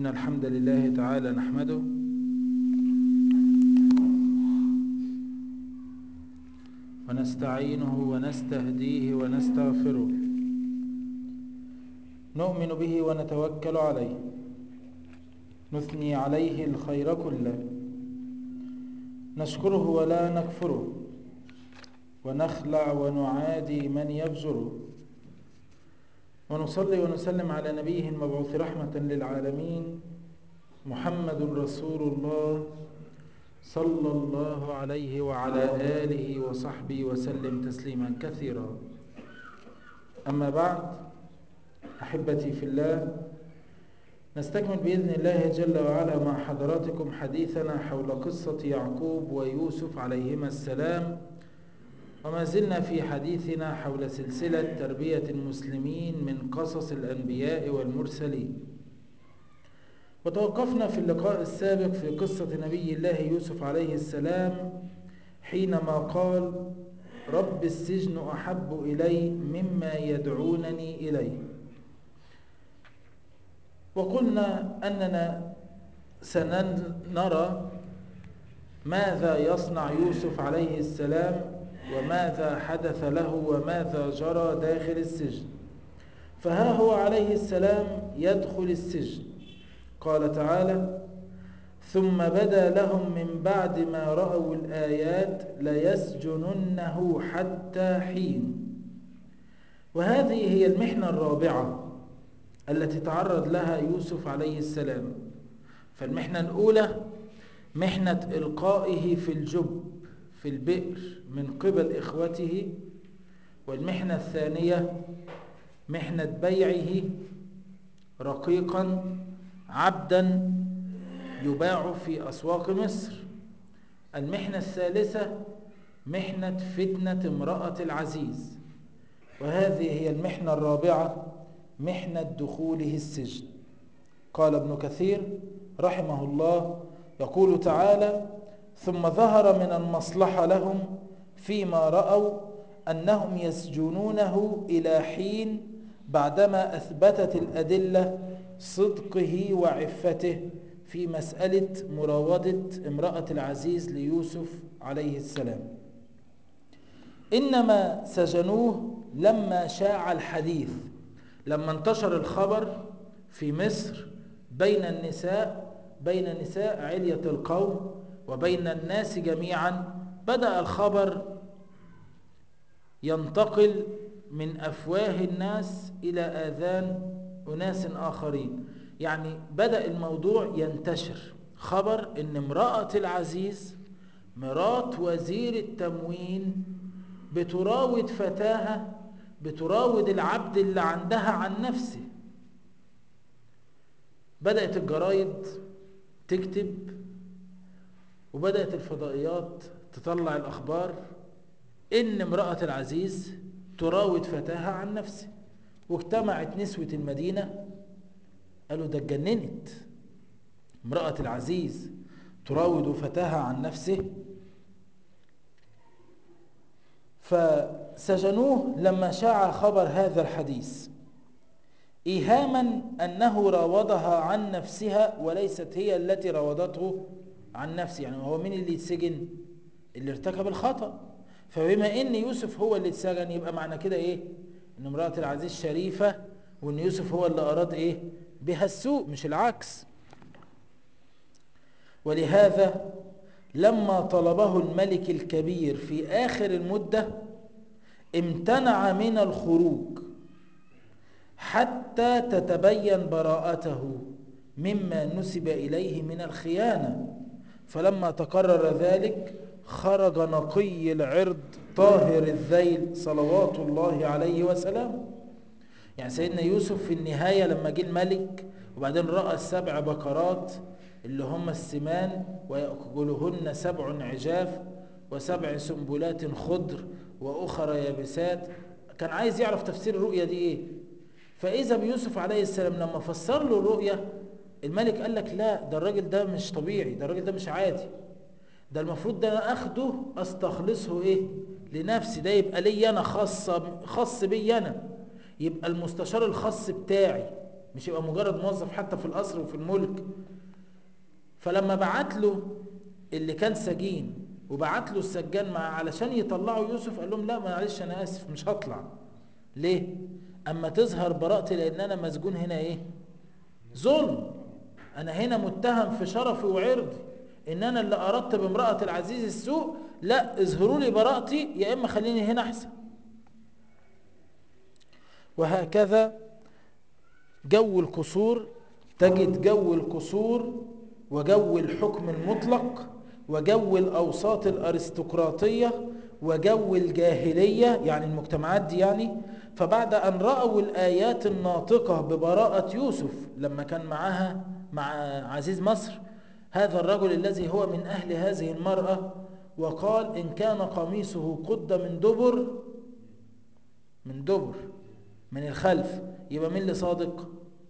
إن الحمد لله تعالى نحمده ونستعينه ونستهديه ونستغفره نؤمن به ونتوكل عليه نثني عليه الخير كله نشكره ولا نكفره ونخلع ونعادي من يفجره ونصلي ونسلم على نبيه المبعوث رحمة للعالمين محمد رسول الله صلى الله عليه وعلى آله وصحبه وسلم تسليما كثيرا أما بعد أحبتي في الله نستكمل بإذن الله جل وعلا مع حضراتكم حديثنا حول قصة يعقوب ويوسف عليهما السلام وما زلنا في حديثنا حول سلسلة تربية المسلمين من قصص الأنبياء والمرسلين وتوقفنا في اللقاء السابق في قصة نبي الله يوسف عليه السلام حينما قال رب السجن أحب إلي مما يدعونني إليه وقلنا أننا سنرى ماذا يصنع يوسف عليه السلام وماذا حدث له وماذا جرى داخل السجن فها هو عليه السلام يدخل السجن قال تعالى ثم بدا لهم من بعد ما رأوا الآيات ليسجننه حتى حين وهذه هي المحنة الرابعة التي تعرض لها يوسف عليه السلام فالمحنة الأولى محنة إلقائه في الجب في البئر من قبل إخوته والمحنة الثانية محنة بيعه رقيقا عبدا يباع في أسواق مصر المحنة الثالثة محنة فتنة امرأة العزيز وهذه هي المحنة الرابعة محنة دخوله السجن قال ابن كثير رحمه الله يقول تعالى ثم ظهر من المصلحة لهم فيما رأوا أنهم يسجنونه إلى حين بعدما أثبتت الأدلة صدقه وعفته في مسألة مراودة امرأة العزيز ليوسف عليه السلام إنما سجنوه لما شاع الحديث لما انتشر الخبر في مصر بين النساء بين نساء علية القوم وبين الناس جميعا بدأ الخبر ينتقل من أفواه الناس إلى آذان أناس آخرين يعني بدأ الموضوع ينتشر خبر أن امرأة العزيز مرات وزير التموين بتراود فتاها بتراود العبد اللي عندها عن نفسه بدأت الجرايد تكتب وبدأت الفضائيات تطلع الأخبار إن امرأة العزيز تراود فتاها عن نفسه واجتمعت نسوة المدينة قالوا ده اتجننت امرأة العزيز تراود فتاها عن نفسه فسجنوه لما شاع خبر هذا الحديث إيهاما أنه راودها عن نفسها وليست هي التي راودته عن نفسه يعني هو مين اللي يتسجن اللي ارتكب الخطأ فبما ان يوسف هو اللي اتسجن يبقى معنى كده ايه ان امرأة العزيز شريفة وان يوسف هو اللي اراد ايه بها السوء مش العكس ولهذا لما طلبه الملك الكبير في اخر المدة امتنع من الخروج حتى تتبين براءته مما نسب اليه من الخيانه فلما تقرر ذلك خرج نقي العرض طاهر الذيل صلوات الله عليه وسلامه يعني سيدنا يوسف في النهاية لما جه الملك وبعدين رأى السبع بقرات اللي هم السمان ويأكلهن سبع عجاف وسبع سنبلات خضر وأخرى يابسات كان عايز يعرف تفسير الرؤية دي ايه فإذا بيوسف عليه السلام لما فسر له الرؤية الملك قال لك لا ده الراجل ده مش طبيعي ده الراجل ده مش عادي ده المفروض ده انا اخده استخلصه ايه لنفسي ده يبقى لي انا خاصة خاص بي انا يبقى المستشار الخاص بتاعي مش يبقى مجرد موظف حتى في القصر وفي الملك فلما بعت له اللي كان سجين وبعت له السجان مع علشان يطلعوا يوسف قال لهم لا معلش انا اسف مش هطلع ليه اما تظهر براءتي لان انا مسجون هنا ايه ظلم انا هنا متهم في شرفي وعرضي ان انا اللي اردت بامرأة العزيز السوء لا اظهروا لي براءتي يا اما خليني هنا احسن وهكذا جو القصور تجد جو القصور وجو الحكم المطلق وجو الأوساط الأرستقراطية وجو الجاهلية يعني المجتمعات دي يعني فبعد أن رأوا الآيات الناطقة ببراءة يوسف لما كان معها مع عزيز مصر هذا الرجل الذي هو من أهل هذه المرأة وقال إن كان قميصه قد من دبر من دبر من الخلف يبقى مين اللي صادق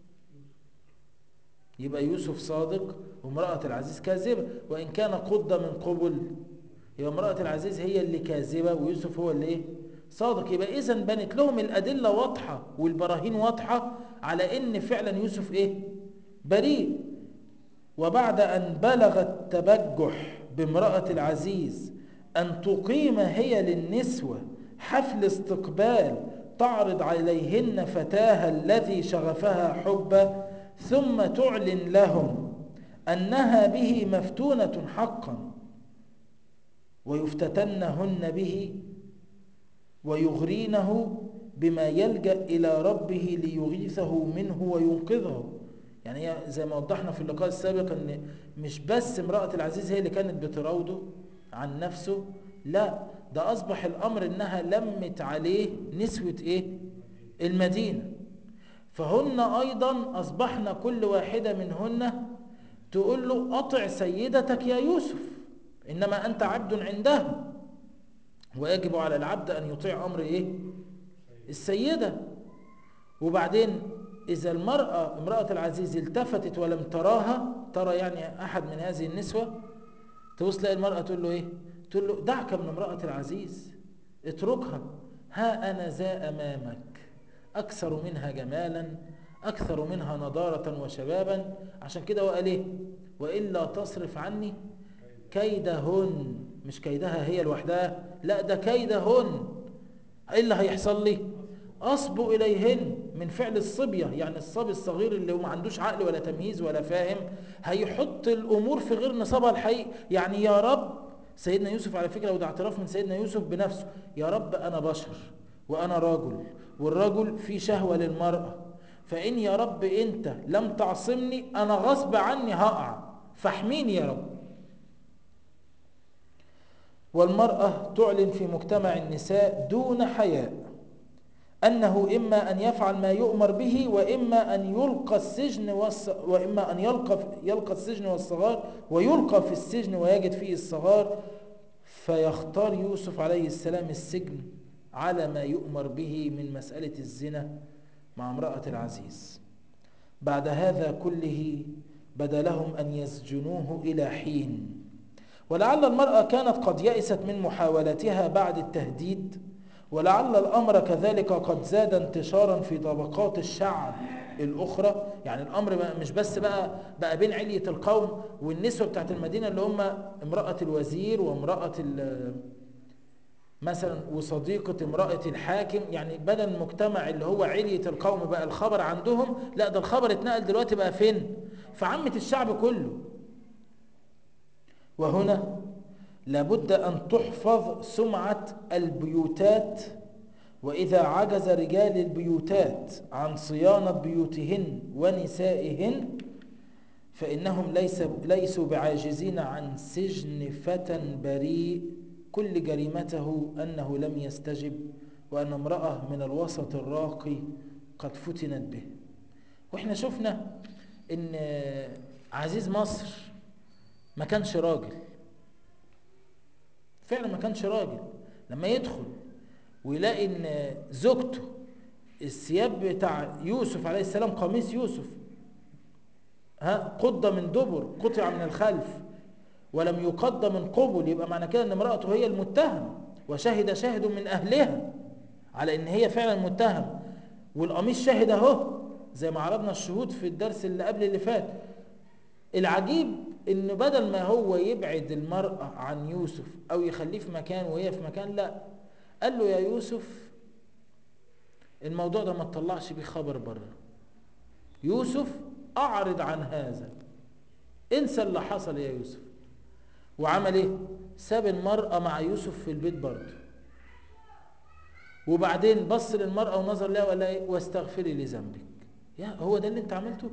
يبقى يوسف صادق وامرأة العزيز كاذبة وإن كان قد من قبل يبقى امرأة العزيز هي اللي كاذبة ويوسف هو اللي ايه صادق يبقى إذا بنت لهم الأدلة واضحة والبراهين واضحة على إن فعلا يوسف ايه بريء وبعد أن بلغ التبجح بامرأة العزيز أن تقيم هي للنسوة حفل استقبال تعرض عليهن فتاها الذي شغفها حبا ثم تعلن لهم أنها به مفتونة حقا ويفتتنهن به ويغرينه بما يلجأ إلى ربه ليغيثه منه وينقذه يعني هي زي ما وضحنا في اللقاء السابق ان مش بس امرأة العزيز هي اللي كانت بتراوده عن نفسه لا ده أصبح الأمر إنها لمت عليه نسوة إيه المدينة فهن أيضا أصبحنا كل واحدة منهن تقول له أطع سيدتك يا يوسف إنما أنت عبد عندها ويجب على العبد أن يطيع أمر إيه السيدة وبعدين إذا المرأة امرأة العزيز التفتت ولم تراها ترى يعني أحد من هذه النسوة تبص تلاقي المرأة تقول له إيه تقول له دعك من امرأة العزيز اتركها ها أنا ذا أمامك أكثر منها جمالا أكثر منها نضارة وشبابا عشان كده وقال إيه وإلا تصرف عني كيدهن مش كيدها هي لوحدها لا ده كيدهن إيه اللي هيحصل لي أصبو إليهن من فعل الصبية يعني الصبي الصغير اللي هو ما عندوش عقل ولا تمييز ولا فاهم هيحط الأمور في غير نصابها الحقيقي يعني يا رب سيدنا يوسف على فكرة وده اعتراف من سيدنا يوسف بنفسه يا رب أنا بشر وأنا راجل والرجل في شهوة للمرأة فإن يا رب أنت لم تعصمني أنا غصب عني هقع فاحميني يا رب والمرأة تعلن في مجتمع النساء دون حياء أنه إما أن يفعل ما يؤمر به وإما أن يلقى السجن والص... وإما أن يلقى يلقى السجن والصغار ويلقى في السجن ويجد فيه الصغار فيختار يوسف عليه السلام السجن على ما يؤمر به من مسألة الزنا مع امرأة العزيز بعد هذا كله بدا لهم أن يسجنوه إلى حين ولعل المرأة كانت قد يئست من محاولتها بعد التهديد ولعل الأمر كذلك قد زاد انتشارا في طبقات الشعب الأخرى يعني الأمر مش بس بقى بقى بين علية القوم والنسوة بتاعت المدينة اللي هم امرأة الوزير وامرأة مثلا وصديقة امرأة الحاكم يعني بدل المجتمع اللي هو علية القوم بقى الخبر عندهم لا ده الخبر اتنقل دلوقتي بقى فين في عامة الشعب كله وهنا لابد أن تحفظ سمعة البيوتات وإذا عجز رجال البيوتات عن صيانة بيوتهن ونسائهن فإنهم ليس ليسوا بعاجزين عن سجن فتى بريء كل جريمته أنه لم يستجب وأن امرأة من الوسط الراقي قد فتنت به وإحنا شفنا إن عزيز مصر ما كانش راجل فعلا ما كانش راجل لما يدخل ويلاقي ان زوجته الثياب بتاع يوسف عليه السلام قميص يوسف ها قد من دبر قطع من الخلف ولم يقد من قبل يبقى معنى كده ان امرأته هي المتهم وشهد شاهد من اهلها على ان هي فعلا متهم والقميص شاهد اهو زي ما عرضنا الشهود في الدرس اللي قبل اللي فات العجيب انه بدل ما هو يبعد المرأة عن يوسف او يخليه في مكان وهي في مكان لا قال له يا يوسف الموضوع ده ما تطلعش بيه خبر بره يوسف اعرض عن هذا انسى اللي حصل يا يوسف وعمل ايه ساب المرأة مع يوسف في البيت برضه وبعدين بص للمرأة ونظر لها ولا ايه واستغفري لذنبك يا هو ده اللي انت عملته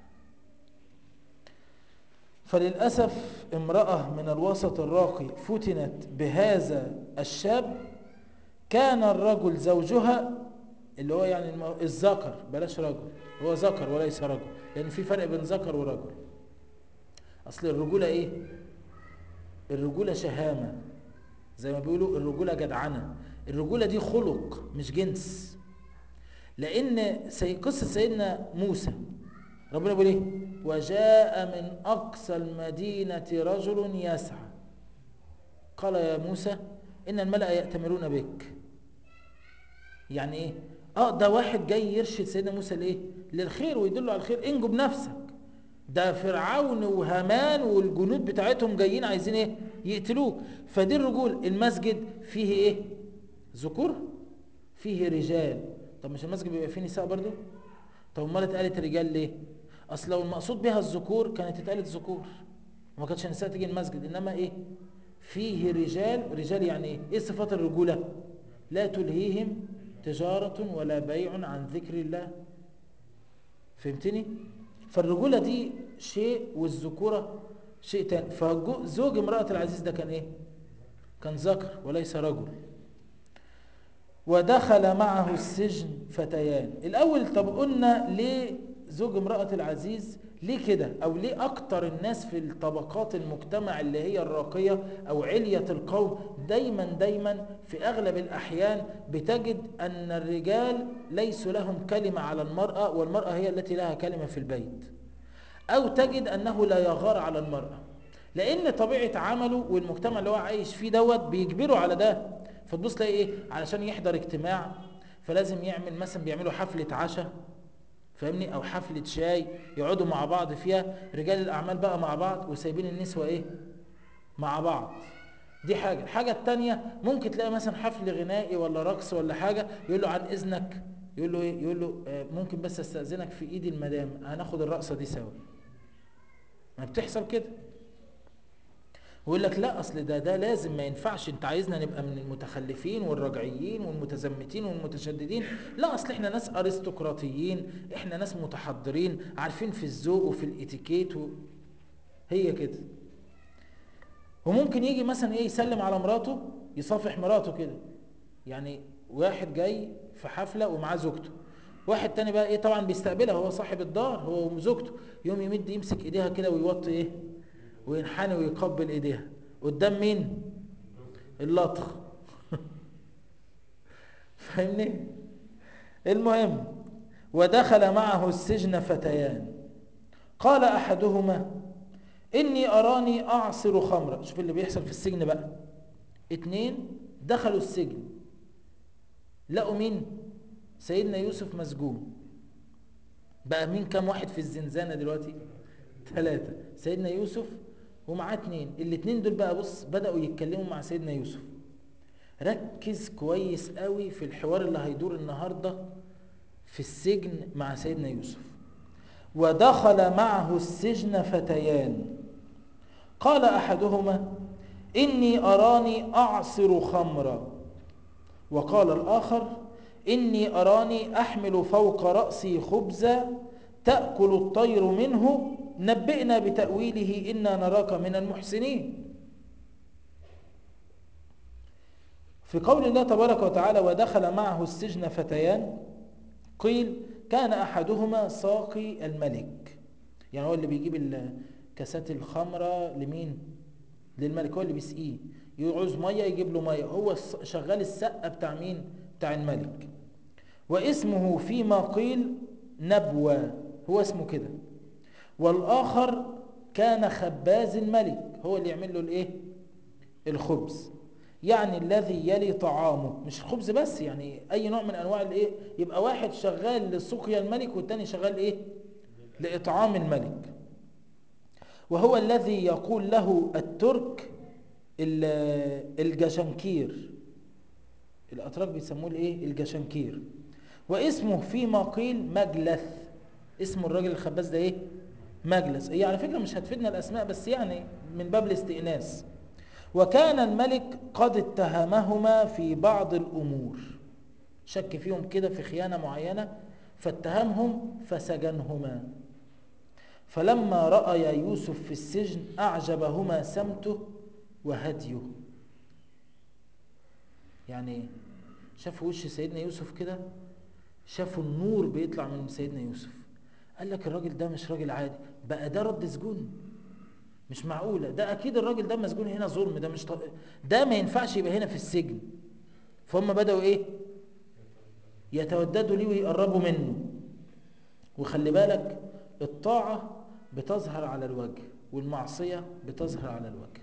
فللأسف امرأة من الوسط الراقي فتنت بهذا الشاب كان الرجل زوجها اللي هو يعني المو... الذكر بلاش رجل هو ذكر وليس رجل لأن يعني في فرق بين ذكر ورجل أصل الرجولة إيه؟ الرجولة شهامة زي ما بيقولوا الرجولة جدعنة الرجولة دي خلق مش جنس لأن سي... قصة سيدنا موسى ربنا بيقول ايه وجاء من اقصى المدينه رجل يسعى قال يا موسى ان الملا ياتمرون بك يعني ايه اه ده واحد جاي يرشد سيدنا موسى لايه للخير ويدله على الخير انجو بنفسك ده فرعون وهامان والجنود بتاعتهم جايين عايزين ايه يقتلوه فدي الرجول المسجد فيه ايه ذكور فيه رجال طب مش المسجد بيبقى فيه نساء برضو طب امال اتقالت رجال ليه اصل لو المقصود بها الذكور كانت اتقالت ذكور وما كانتش النساء تيجي المسجد انما ايه فيه رجال رجال يعني ايه ايه صفات الرجوله لا تلهيهم تجاره ولا بيع عن ذكر الله فهمتني فالرجوله دي شيء والذكوره شيء تاني فزوج امراه العزيز ده كان ايه كان ذكر وليس رجل ودخل معه السجن فتيان الاول طب قلنا ليه زوج امرأة العزيز ليه كده او ليه اكتر الناس في الطبقات المجتمع اللي هي الراقية او علية القوم دايما دايما في اغلب الاحيان بتجد ان الرجال ليسوا لهم كلمة على المرأة والمرأة هي التي لها كلمة في البيت او تجد انه لا يغار على المرأة لان طبيعة عمله والمجتمع اللي هو عايش فيه دوت بيجبره على ده فتبص تلاقي ايه علشان يحضر اجتماع فلازم يعمل مثلا بيعملوا حفلة عشاء فاهمني او حفلة شاي يقعدوا مع بعض فيها رجال الاعمال بقى مع بعض وسايبين النسوة ايه مع بعض دي حاجة الحاجة التانية ممكن تلاقي مثلا حفل غنائي ولا رقص ولا حاجة يقول له عن اذنك يقول له ايه يقول له آه ممكن بس استأذنك في ايدي المدام هناخد الرقصة دي سوا ما بتحصل كده ويقول لك لا اصل ده ده لازم ما ينفعش انت عايزنا نبقى من المتخلفين والرجعيين والمتزمتين والمتشددين لا اصل احنا ناس ارستقراطيين احنا ناس متحضرين عارفين في الذوق وفي الاتيكيت و... هي كده وممكن يجي مثلا ايه يسلم على مراته يصافح مراته كده يعني واحد جاي في حفله ومعاه زوجته واحد تاني بقى ايه طبعا بيستقبلها هو صاحب الدار هو وزوجته يوم يمد يمسك ايديها كده ويوطي ايه وينحني ويقبل ايديها قدام مين اللطخ فاهمني المهم ودخل معه السجن فتيان قال احدهما اني اراني اعصر خمرا شوف اللي بيحصل في السجن بقى اتنين دخلوا السجن لقوا مين سيدنا يوسف مسجون بقى مين كام واحد في الزنزانة دلوقتي ثلاثة سيدنا يوسف ومعاه اتنين الاتنين دول بقى بص بدأوا يتكلموا مع سيدنا يوسف ركز كويس قوي في الحوار اللي هيدور النهاردة في السجن مع سيدنا يوسف ودخل معه السجن فتيان قال أحدهما إني أراني أعصر خمرا وقال الآخر إني أراني أحمل فوق رأسي خبزا تأكل الطير منه نبئنا بتأويله إنا نراك من المحسنين في قول الله تبارك وتعالى ودخل معه السجن فتيان قيل كان أحدهما ساقي الملك يعني هو اللي بيجيب كاسات الخمرة لمين للملك هو اللي بيسقيه يعوز مية يجيب له مية هو شغال السقة بتاع مين بتاع الملك واسمه فيما قيل نبوة هو اسمه كده والآخر كان خباز الملك هو اللي يعمل له الايه الخبز يعني الذي يلي طعامه مش الخبز بس يعني اي نوع من انواع الايه يبقى واحد شغال لسقيا الملك والتاني شغال ايه لاطعام الملك وهو الذي يقول له الترك الجشنكير الاتراك بيسموه الايه الجشنكير واسمه فيما قيل مجلث اسم الراجل الخباز ده ايه مجلس هي على فكره مش هتفيدنا الاسماء بس يعني من باب الاستئناس وكان الملك قد اتهمهما في بعض الامور شك فيهم كده في خيانه معينه فاتهمهم فسجنهما فلما راى يوسف في السجن اعجبهما سمته وهديه يعني شافوا وش سيدنا يوسف كده شافوا النور بيطلع من سيدنا يوسف قال لك الراجل ده مش راجل عادي بقى ده رد سجون مش معقولة ده أكيد الراجل ده مسجون هنا ظلم ده مش ط... ده ما ينفعش يبقى هنا في السجن فهم بدأوا إيه يتوددوا ليه ويقربوا منه وخلي بالك الطاعة بتظهر على الوجه والمعصية بتظهر على الوجه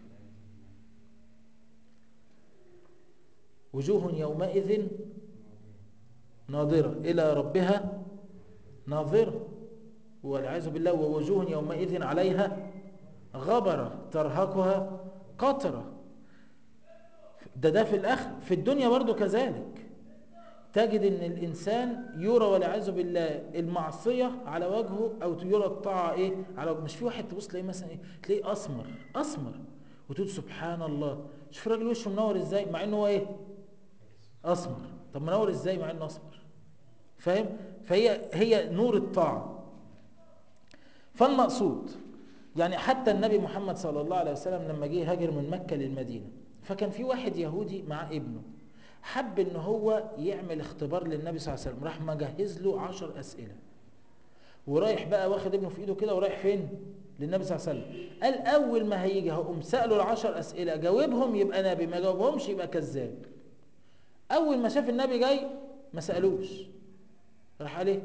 وجوه يومئذ ناظرة إلى ربها ناظرة والعياذ بالله ووجوه يومئذ عليها غبرة ترهقها قطرة ده ده في الآخر في الدنيا برضو كذلك تجد ان الانسان يرى والعياذ بالله المعصيه على وجهه او يرى الطاعه ايه على وجهه مش في واحد تبص تلاقيه مثلا ايه تلاقيه اسمر اسمر وتقول سبحان الله شوف الراجل وشه منور ازاي مع انه هو ايه اسمر طب منور ازاي مع انه اسمر فاهم فهي هي نور الطاعه فالمقصود يعني حتى النبي محمد صلى الله عليه وسلم لما جه هاجر من مكه للمدينه فكان في واحد يهودي مع ابنه حب ان هو يعمل اختبار للنبي صلى الله عليه وسلم راح مجهز له عشر اسئله ورايح بقى واخد ابنه في ايده كده ورايح فين للنبي صلى الله عليه وسلم قال اول ما هيجي هقوم ساله العشر اسئله جاوبهم يبقى نبي ما جاوبهمش يبقى كذاب اول ما شاف النبي جاي ما سالوش راح عليه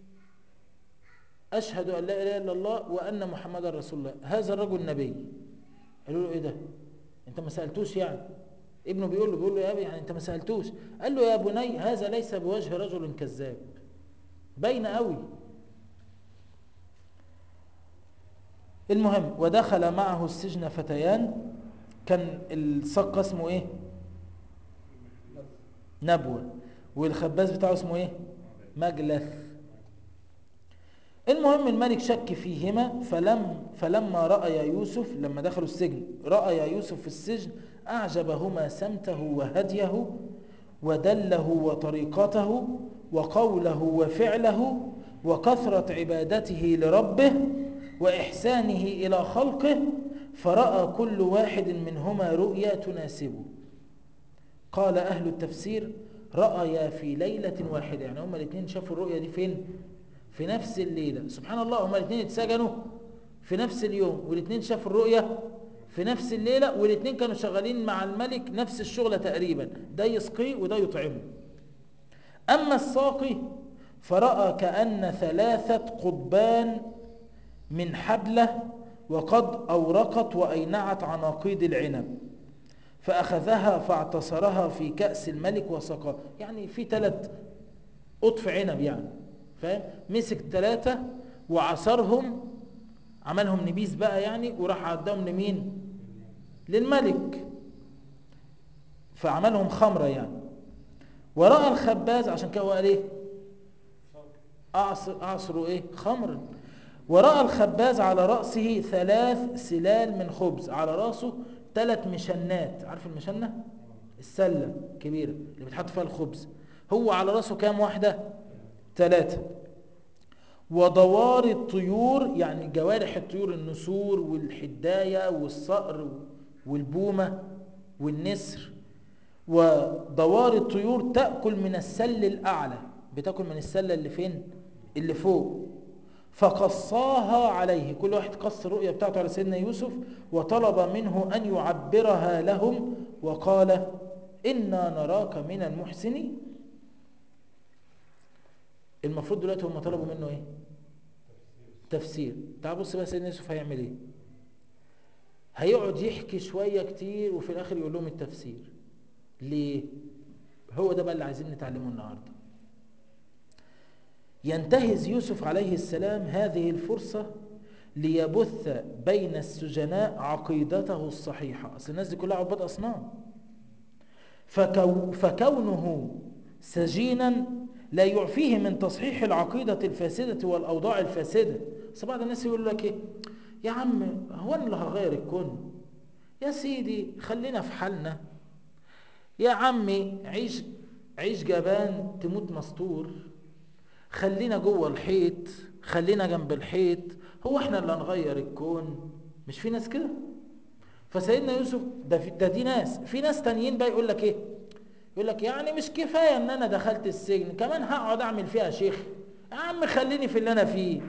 اشهد ان لا اله الا الله وان محمدا رسول الله هذا الرجل نبي قالوا له ايه ده انت ما سالتوش يعني ابنه بيقول له بيقول له يا ابي يعني انت ما سالتوش قال له يا بني هذا ليس بوجه رجل كذاب باين قوي المهم ودخل معه السجن فتيان كان الصق اسمه ايه نبوة والخباز بتاعه اسمه ايه مجلث المهم الملك شك فيهما فلم فلما رأى يوسف لما دخلوا السجن رأى يوسف في السجن أعجبهما سمته وهديه ودله وطريقته وقوله وفعله وكثرة عبادته لربه وإحسانه إلى خلقه فرأى كل واحد منهما رؤيا تناسبه قال أهل التفسير رأيا في ليلة واحدة يعني هما الاثنين شافوا الرؤيا دي فين في نفس الليلة سبحان الله هما الاثنين اتسجنوا في نفس اليوم والاثنين شافوا الرؤيا في نفس الليلة والاثنين كانوا شغالين مع الملك نفس الشغلة تقريبا ده يسقيه وده يطعمه أما الساقي فرأى كأن ثلاثة قضبان من حبلة وقد أورقت وأينعت عناقيد العنب فأخذها فاعتصرها في كأس الملك وسقاه يعني في ثلاث قطف عنب يعني فاهم مسك ثلاثة وعصرهم عملهم نبيذ بقى يعني وراح عداهم لمين للملك فعملهم خمرة يعني ورأى الخباز عشان كده هو قال ايه أعصر أعصروا ايه خمرا ورأى الخباز على رأسه ثلاث سلال من خبز على رأسه ثلاث مشنات عارف المشنة السلة كبيرة اللي بتحط فيها الخبز هو على رأسه كام واحدة ثلاثة ودوار الطيور يعني جوارح الطيور النسور والحداية والصقر والبومة والنسر ودوار الطيور تأكل من السل الأعلى بتأكل من السلة اللي فين اللي فوق فقصاها عليه كل واحد قص الرؤية بتاعته على سيدنا يوسف وطلب منه أن يعبرها لهم وقال إنا نراك من المحسنين المفروض دلوقتي هم طلبوا منه ايه تفسير تعال بص بقى سيدنا يوسف هيعمل ايه هيقعد يحكي شوية كتير وفي الاخر يقول لهم التفسير ليه هو ده بقى اللي عايزين نتعلمه النهارده ينتهز يوسف عليه السلام هذه الفرصة ليبث بين السجناء عقيدته الصحيحة أصل الناس دي كلها عباد أصنام فكو فكونه سجينا لا يعفيه من تصحيح العقيدة الفاسدة والأوضاع الفاسدة بس بعض الناس يقول لك إيه يا عم هو أنا اللي هغير الكون يا سيدي خلينا في حالنا يا عمي عيش عيش جبان تموت مستور خلينا جوه الحيط خلينا جنب الحيط هو احنا اللي هنغير الكون مش في ناس كده فسيدنا يوسف ده, في ده دي ناس في ناس تانيين بقى يقول لك ايه يقول لك يعني مش كفايه ان انا دخلت السجن كمان هقعد اعمل فيها شيخ يا عم خليني في اللي انا فيه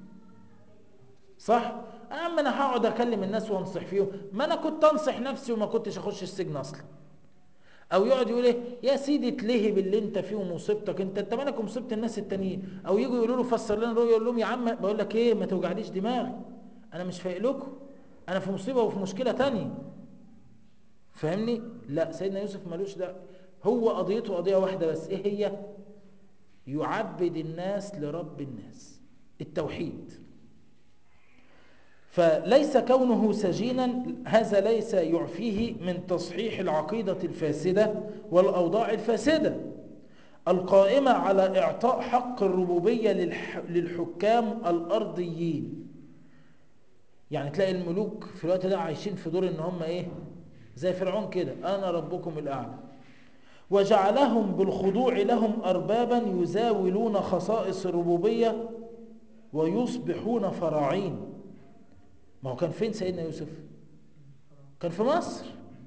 صح يا عم انا هقعد اكلم الناس وانصح فيهم ما انا كنت انصح نفسي وما كنتش اخش السجن اصلا او يقعد يقول ايه يا سيدي اتلهي باللي انت فيه ومصيبتك انت انت مالك ومصيبه الناس التانيين او يجوا يقولوا له فسر لنا الرؤيا يقول لهم يا عم بقول لك ايه ما توجعليش دماغي انا مش فايق لكم انا في مصيبه وفي مشكله تانية فاهمني لا سيدنا يوسف ملوش ده هو قضيته قضيه واحده بس ايه هي يعبد الناس لرب الناس التوحيد فليس كونه سجينا هذا ليس يعفيه من تصحيح العقيدة الفاسدة والأوضاع الفاسدة القائمة على إعطاء حق الربوبية للحكام الأرضيين يعني تلاقي الملوك في الوقت ده عايشين في دور ان هم ايه زي فرعون كده انا ربكم الاعلى وجعلهم بالخضوع لهم اربابا يزاولون خصائص الربوبيه ويصبحون فراعين ما هو كان فين سيدنا يوسف كان في مصر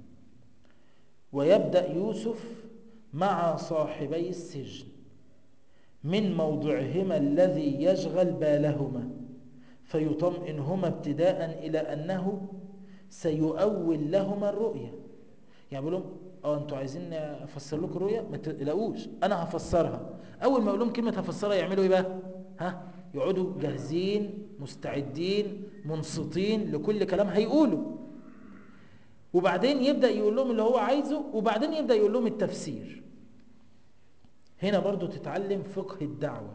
ويبدأ يوسف مع صاحبي السجن من موضعهما الذي يشغل بالهما فيطمئنهما ابتداء إلى أنه سيؤول لهما الرؤيا يعني بيقول لهم اه انتوا عايزين افسر لكم الرؤيا ما تقلقوش انا هفسرها اول ما اقول لهم كلمه هفسرها يعملوا ايه بقى ها يقعدوا جاهزين مستعدين منصتين لكل كلام هيقوله وبعدين يبدأ يقول لهم اللي هو عايزه وبعدين يبدأ يقول لهم التفسير هنا برضو تتعلم فقه الدعوة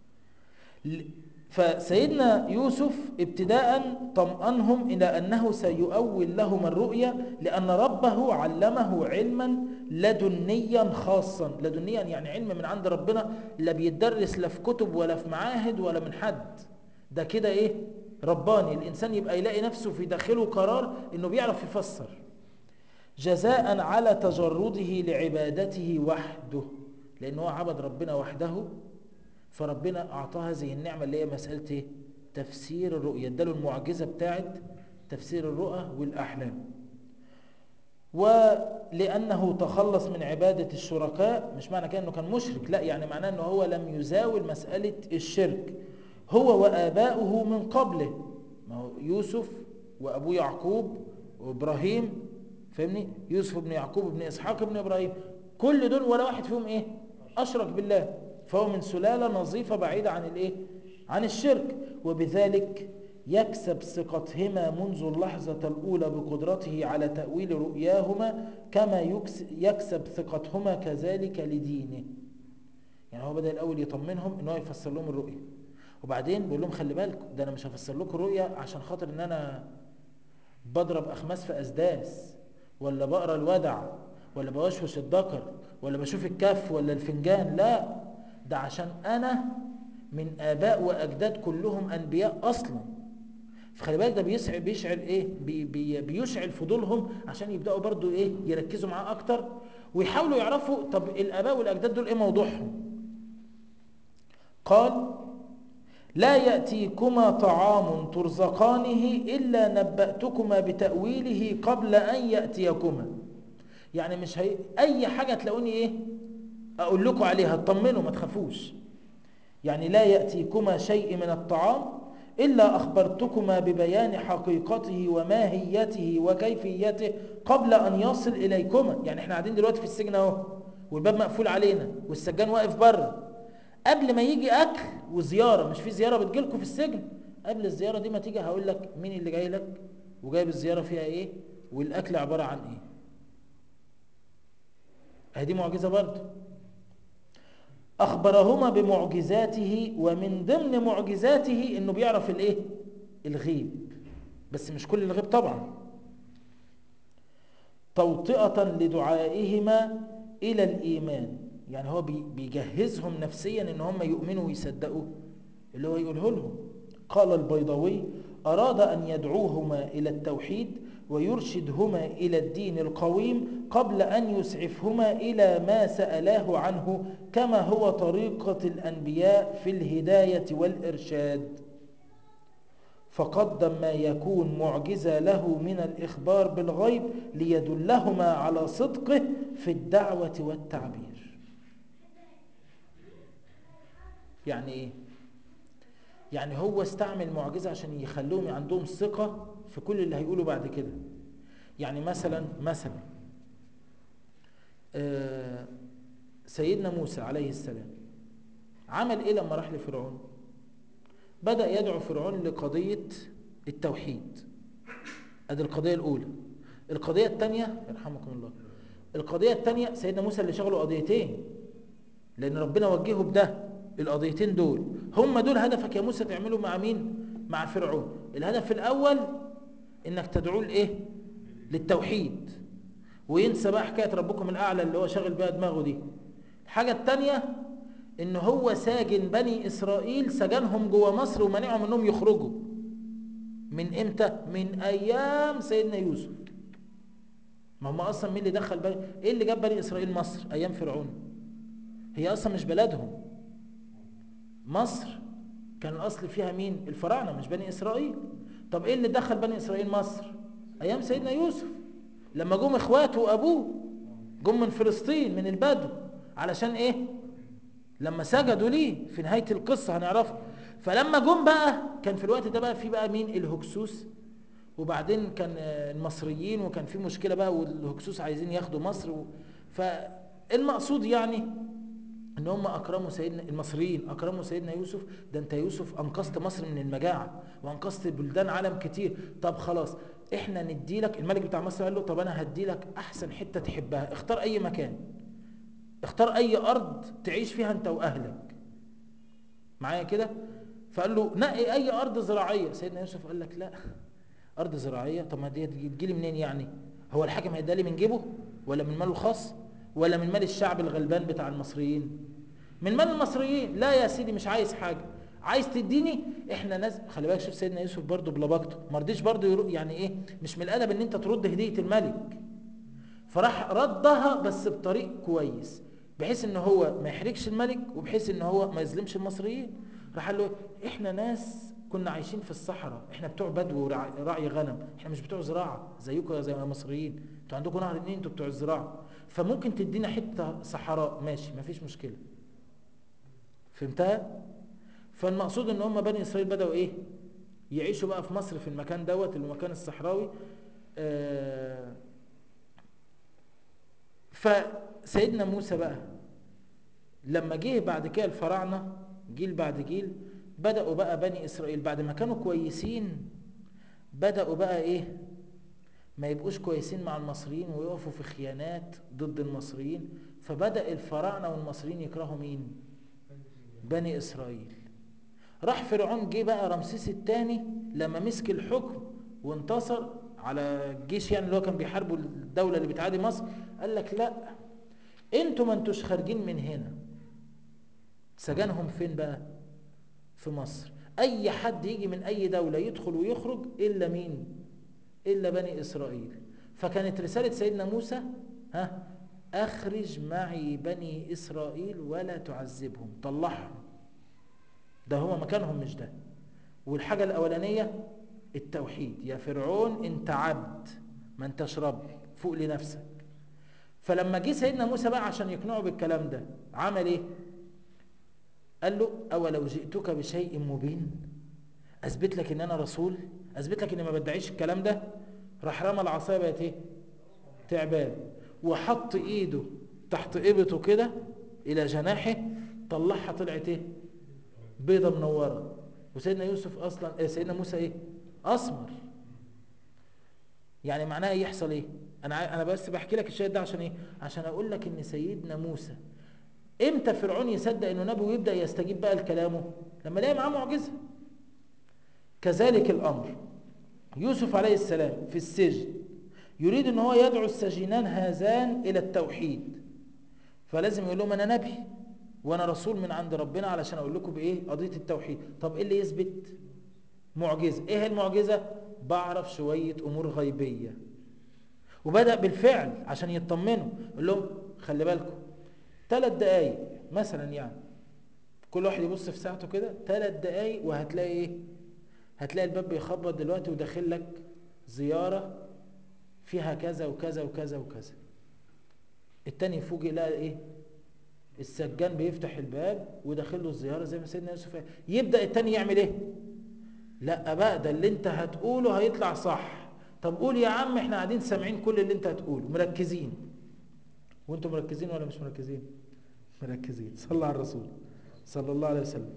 فسيدنا يوسف ابتداء طمأنهم إلى أنه سيؤول لهم الرؤيا لأن ربه علمه علما لدنيا خاصا لدنيا يعني علم من عند ربنا لا بيتدرس لا في كتب ولا في معاهد ولا من حد ده كده ايه رباني الإنسان يبقى يلاقي نفسه في داخله قرار انه بيعرف يفسر جزاء على تجرده لعبادته وحده لأنه هو عبد ربنا وحده فربنا أعطاه هذه النعمة اللي هي مسألة ايه تفسير الرؤية اداله المعجزة بتاعت تفسير الرؤى والأحلام ولأنه تخلص من عبادة الشركاء مش معنى كده أنه كان مشرك لا يعني معناه أنه هو لم يزاول مسألة الشرك هو وآباؤه من قبله ما هو يوسف وأبوه يعقوب وإبراهيم فاهمني يوسف بن يعقوب بن إسحاق بن إبراهيم كل دول ولا واحد فيهم إيه أشرك بالله فهو من سلالة نظيفة بعيدة عن الإيه عن الشرك وبذلك يكسب ثقتهما منذ اللحظة الأولى بقدرته على تأويل رؤياهما كما يكسب ثقتهما كذلك لدينه يعني هو بدأ الأول يطمنهم إن هو يفسر لهم الرؤية وبعدين بيقول لهم خلي بالكم ده أنا مش هفسر لكم الرؤية عشان خاطر إن أنا بضرب أخماس في أسداس ولا بقرا الودع ولا بوشوش الذكر ولا بشوف الكف ولا الفنجان لا ده عشان أنا من آباء وأجداد كلهم أنبياء أصلا فخلي بالك ده بيسعر بيشعل ايه بي بي بيشعل فضولهم عشان يبداوا برضو ايه يركزوا معاه اكتر ويحاولوا يعرفوا طب الاباء والاجداد دول ايه موضوعهم قال لا ياتيكما طعام ترزقانه الا نباتكما بتاويله قبل ان ياتيكما يعني مش هي اي حاجه تلاقوني ايه اقول لكم عليها اطمنوا ما تخافوش يعني لا ياتيكما شيء من الطعام إلا أخبرتكما ببيان حقيقته وماهيته وكيفيته قبل أن يصل إليكما يعني احنا قاعدين دلوقتي في السجن اهو والباب مقفول علينا والسجان واقف بره قبل ما يجي أكل وزيارة مش في زيارة بتجيلكم في السجن قبل الزيارة دي ما تيجي هقول لك مين اللي جاي لك وجايب الزيارة فيها ايه والأكل عبارة عن ايه هذه معجزة برضه أخبرهما بمعجزاته ومن ضمن معجزاته إنه بيعرف الإيه؟ الغيب بس مش كل الغيب طبعا توطئة لدعائهما إلى الإيمان يعني هو بيجهزهم نفسيا إن هم يؤمنوا ويصدقوا اللي هو يقوله لهم قال البيضاوي أراد أن يدعوهما إلى التوحيد ويرشدهما إلى الدين القويم قبل أن يسعفهما إلى ما سألاه عنه كما هو طريقة الأنبياء في الهداية والإرشاد فقدم ما يكون معجزة له من الإخبار بالغيب ليدلهما على صدقه في الدعوة والتعبير يعني إيه؟ يعني هو استعمل معجزة عشان يخلوهم عندهم ثقة في كل اللي هيقوله بعد كده يعني مثلا مثلا سيدنا موسى عليه السلام عمل ايه لما راح لفرعون بدأ يدعو فرعون لقضية التوحيد ادي القضية الاولى القضية الثانية يرحمكم الله القضية الثانية سيدنا موسى اللي شغله قضيتين لان ربنا وجهه بده القضيتين دول هم دول هدفك يا موسى تعمله مع مين مع فرعون الهدف الاول انك تدعوه لايه للتوحيد وينسى بقى حكايه ربكم الاعلى اللي هو شاغل بيها دماغه دي الحاجه الثانيه ان هو ساجن بني اسرائيل سجنهم جوه مصر ومنعهم انهم يخرجوا من امتى من ايام سيدنا يوسف ما هم اصلا مين اللي دخل بني ايه اللي جاب بني اسرائيل مصر ايام فرعون هي اصلا مش بلدهم مصر كان الاصل فيها مين الفراعنه مش بني اسرائيل طب ايه اللي دخل بني اسرائيل مصر ايام سيدنا يوسف لما جم اخواته وابوه جم من فلسطين من البدو علشان ايه لما سجدوا ليه في نهايه القصه هنعرفها فلما جم بقى كان في الوقت ده بقى في بقى مين الهكسوس وبعدين كان المصريين وكان في مشكله بقى والهكسوس عايزين ياخدوا مصر و... فالمقصود يعني ان هم اكرموا سيدنا المصريين اكرموا سيدنا يوسف ده انت يوسف انقذت مصر من المجاعه وانقذت بلدان عالم كتير طب خلاص احنا ندي لك الملك بتاع مصر قال له طب انا هدي لك احسن حته تحبها اختار اي مكان اختار اي ارض تعيش فيها انت واهلك معايا كده فقال له نقي اي ارض زراعيه سيدنا يوسف قال لك لا ارض زراعيه طب ما دي تجي منين يعني هو الحاكم هيديها لي من جيبه ولا من ماله الخاص ولا من مال الشعب الغلبان بتاع المصريين من مال المصريين لا يا سيدي مش عايز حاجه عايز تديني احنا ناس خلي بالك شوف سيدنا يوسف برضه بلبقته ما رضيش برضه يعني ايه مش من الادب ان انت ترد هديه الملك فراح ردها بس بطريق كويس بحيث ان هو ما يحرجش الملك وبحيث ان هو ما يظلمش المصريين راح قال له احنا ناس كنا عايشين في الصحراء احنا بتوع بدو ورعي غنم احنا مش بتوع زراعه زيكم زي المصريين انتوا عندكم نهر النيل انتوا بتوع الزراعه فممكن تدينا حته صحراء ماشي مفيش مشكله فهمتها فالمقصود ان هم بني اسرائيل بداوا ايه يعيشوا بقى في مصر في المكان دوت المكان الصحراوي آه فسيدنا موسى بقى لما جه بعد كده الفراعنه جيل بعد جيل بداوا بقى بني اسرائيل بعد ما كانوا كويسين بداوا بقى ايه ما يبقوش كويسين مع المصريين ويقفوا في خيانات ضد المصريين فبدا الفراعنه والمصريين يكرهوا مين بني اسرائيل راح فرعون جه بقى رمسيس الثاني لما مسك الحكم وانتصر على الجيش يعني اللي هو كان بيحاربوا الدوله اللي بتعادي مصر قال لك لا انتوا ما انتوش خارجين من هنا سجنهم فين بقى في مصر اي حد يجي من اي دوله يدخل ويخرج الا مين الا بني اسرائيل فكانت رساله سيدنا موسى ها اخرج معي بني اسرائيل ولا تعذبهم طلعهم ده هو مكانهم مش ده والحاجه الاولانيه التوحيد يا فرعون انت عبد ما انتش رب فوق لنفسك فلما جه سيدنا موسى بقى عشان يقنعه بالكلام ده عمل ايه قال له اولو جئتك بشيء مبين اثبت لك ان انا رسول اثبت لك اني ما بدعيش الكلام ده راح رمى العصايه بقت ايه تعبان وحط ايده تحت ابطه كده الى جناحه طلعها طلعت ايه بيضه منوره وسيدنا يوسف اصلا إيه سيدنا موسى ايه اسمر يعني معناها يحصل ايه انا ع- انا بس بحكي لك الشاهد ده عشان ايه عشان اقول لك ان سيدنا موسى امتى فرعون يصدق انه نبي ويبدا يستجيب بقى لكلامه لما يلاقي معاه معجزه كذلك الامر يوسف عليه السلام في السجن يريد ان هو يدعو السجينان هذان الى التوحيد فلازم يقول لهم انا نبي وانا رسول من عند ربنا علشان اقول لكم بايه قضيه التوحيد طب ايه اللي يثبت معجزه ايه المعجزه بعرف شويه امور غيبيه وبدا بالفعل عشان يطمنوا يقول لهم خلي بالكم ثلاث دقايق مثلا يعني كل واحد يبص في ساعته كده ثلاث دقايق وهتلاقي ايه هتلاقي الباب بيخبط دلوقتي وداخل لك زياره فيها كذا وكذا وكذا وكذا التاني يفوجئ لقى ايه السجان بيفتح الباب وداخل له الزياره زي ما سيدنا يوسف قال. يبدا التاني يعمل ايه لا بقى ده اللي انت هتقوله هيطلع صح طب قول يا عم احنا قاعدين سامعين كل اللي انت هتقوله مركزين وانتم مركزين ولا مش مركزين مركزين صلى على الرسول صلى الله عليه وسلم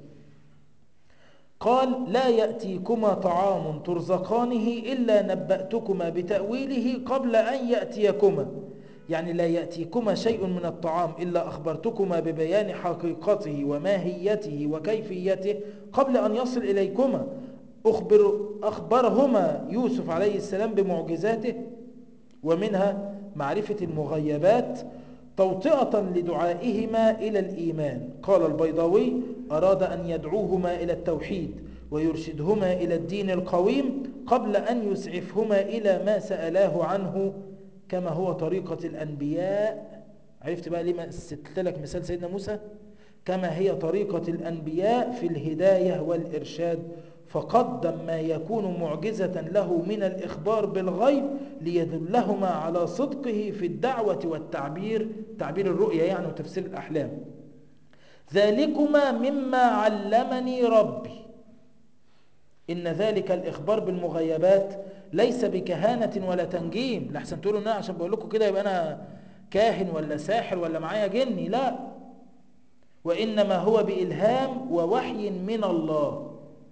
قال لا يأتيكما طعام ترزقانه إلا نبأتكما بتأويله قبل أن يأتيكما يعني لا يأتيكما شيء من الطعام إلا أخبرتكما ببيان حقيقته وماهيته وكيفيته قبل أن يصل إليكما أخبر أخبرهما يوسف عليه السلام بمعجزاته ومنها معرفة المغيبات توطئة لدعائهما إلى الإيمان قال البيضاوي أراد أن يدعوهما إلى التوحيد ويرشدهما إلى الدين القويم قبل أن يسعفهما إلى ما سألاه عنه كما هو طريقة الأنبياء عرفت بقى ليه مثلت لك مثال سيدنا موسى كما هي طريقة الأنبياء في الهداية والإرشاد فقدم ما يكون معجزة له من الإخبار بالغيب ليدلهما على صدقه في الدعوة والتعبير تعبير الرؤيا يعني وتفسير الأحلام ذلكما مما علمني ربي إن ذلك الإخبار بالمغيبات ليس بكهانة ولا تنجيم لحسن تقولوا إنها عشان بقول لكم كده يبقى أنا كاهن ولا ساحر ولا معايا جني لا وإنما هو بإلهام ووحي من الله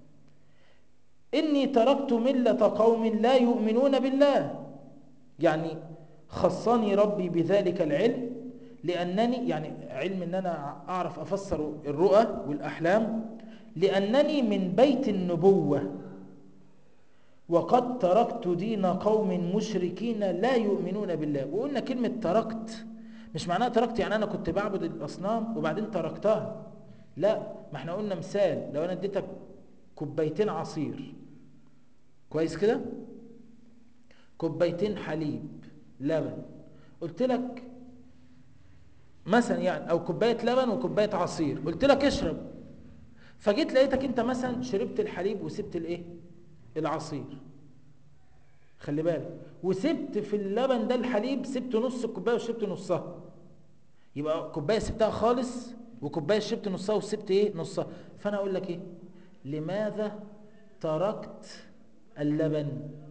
إني تركت ملة قوم لا يؤمنون بالله يعني خصني ربي بذلك العلم لأنني يعني علم أن أنا أعرف أفسر الرؤى والأحلام لأنني من بيت النبوة وقد تركت دين قوم مشركين لا يؤمنون بالله وقلنا كلمة تركت مش معناها تركت يعني أنا كنت بعبد الأصنام وبعدين تركتها لا ما احنا قلنا مثال لو أنا اديتك كوبايتين عصير كويس كده كوبايتين حليب لبن قلت لك مثلا يعني او كوبايه لبن وكوبايه عصير قلت لك اشرب فجيت لقيتك انت مثلا شربت الحليب وسبت الايه العصير خلي بالك وسبت في اللبن ده الحليب سبت نص الكوبايه وشربت نصها يبقى كوبايه سبتها خالص وكوبايه شربت نصها وسبت ايه نصها فانا اقول لك ايه لماذا تركت اللبن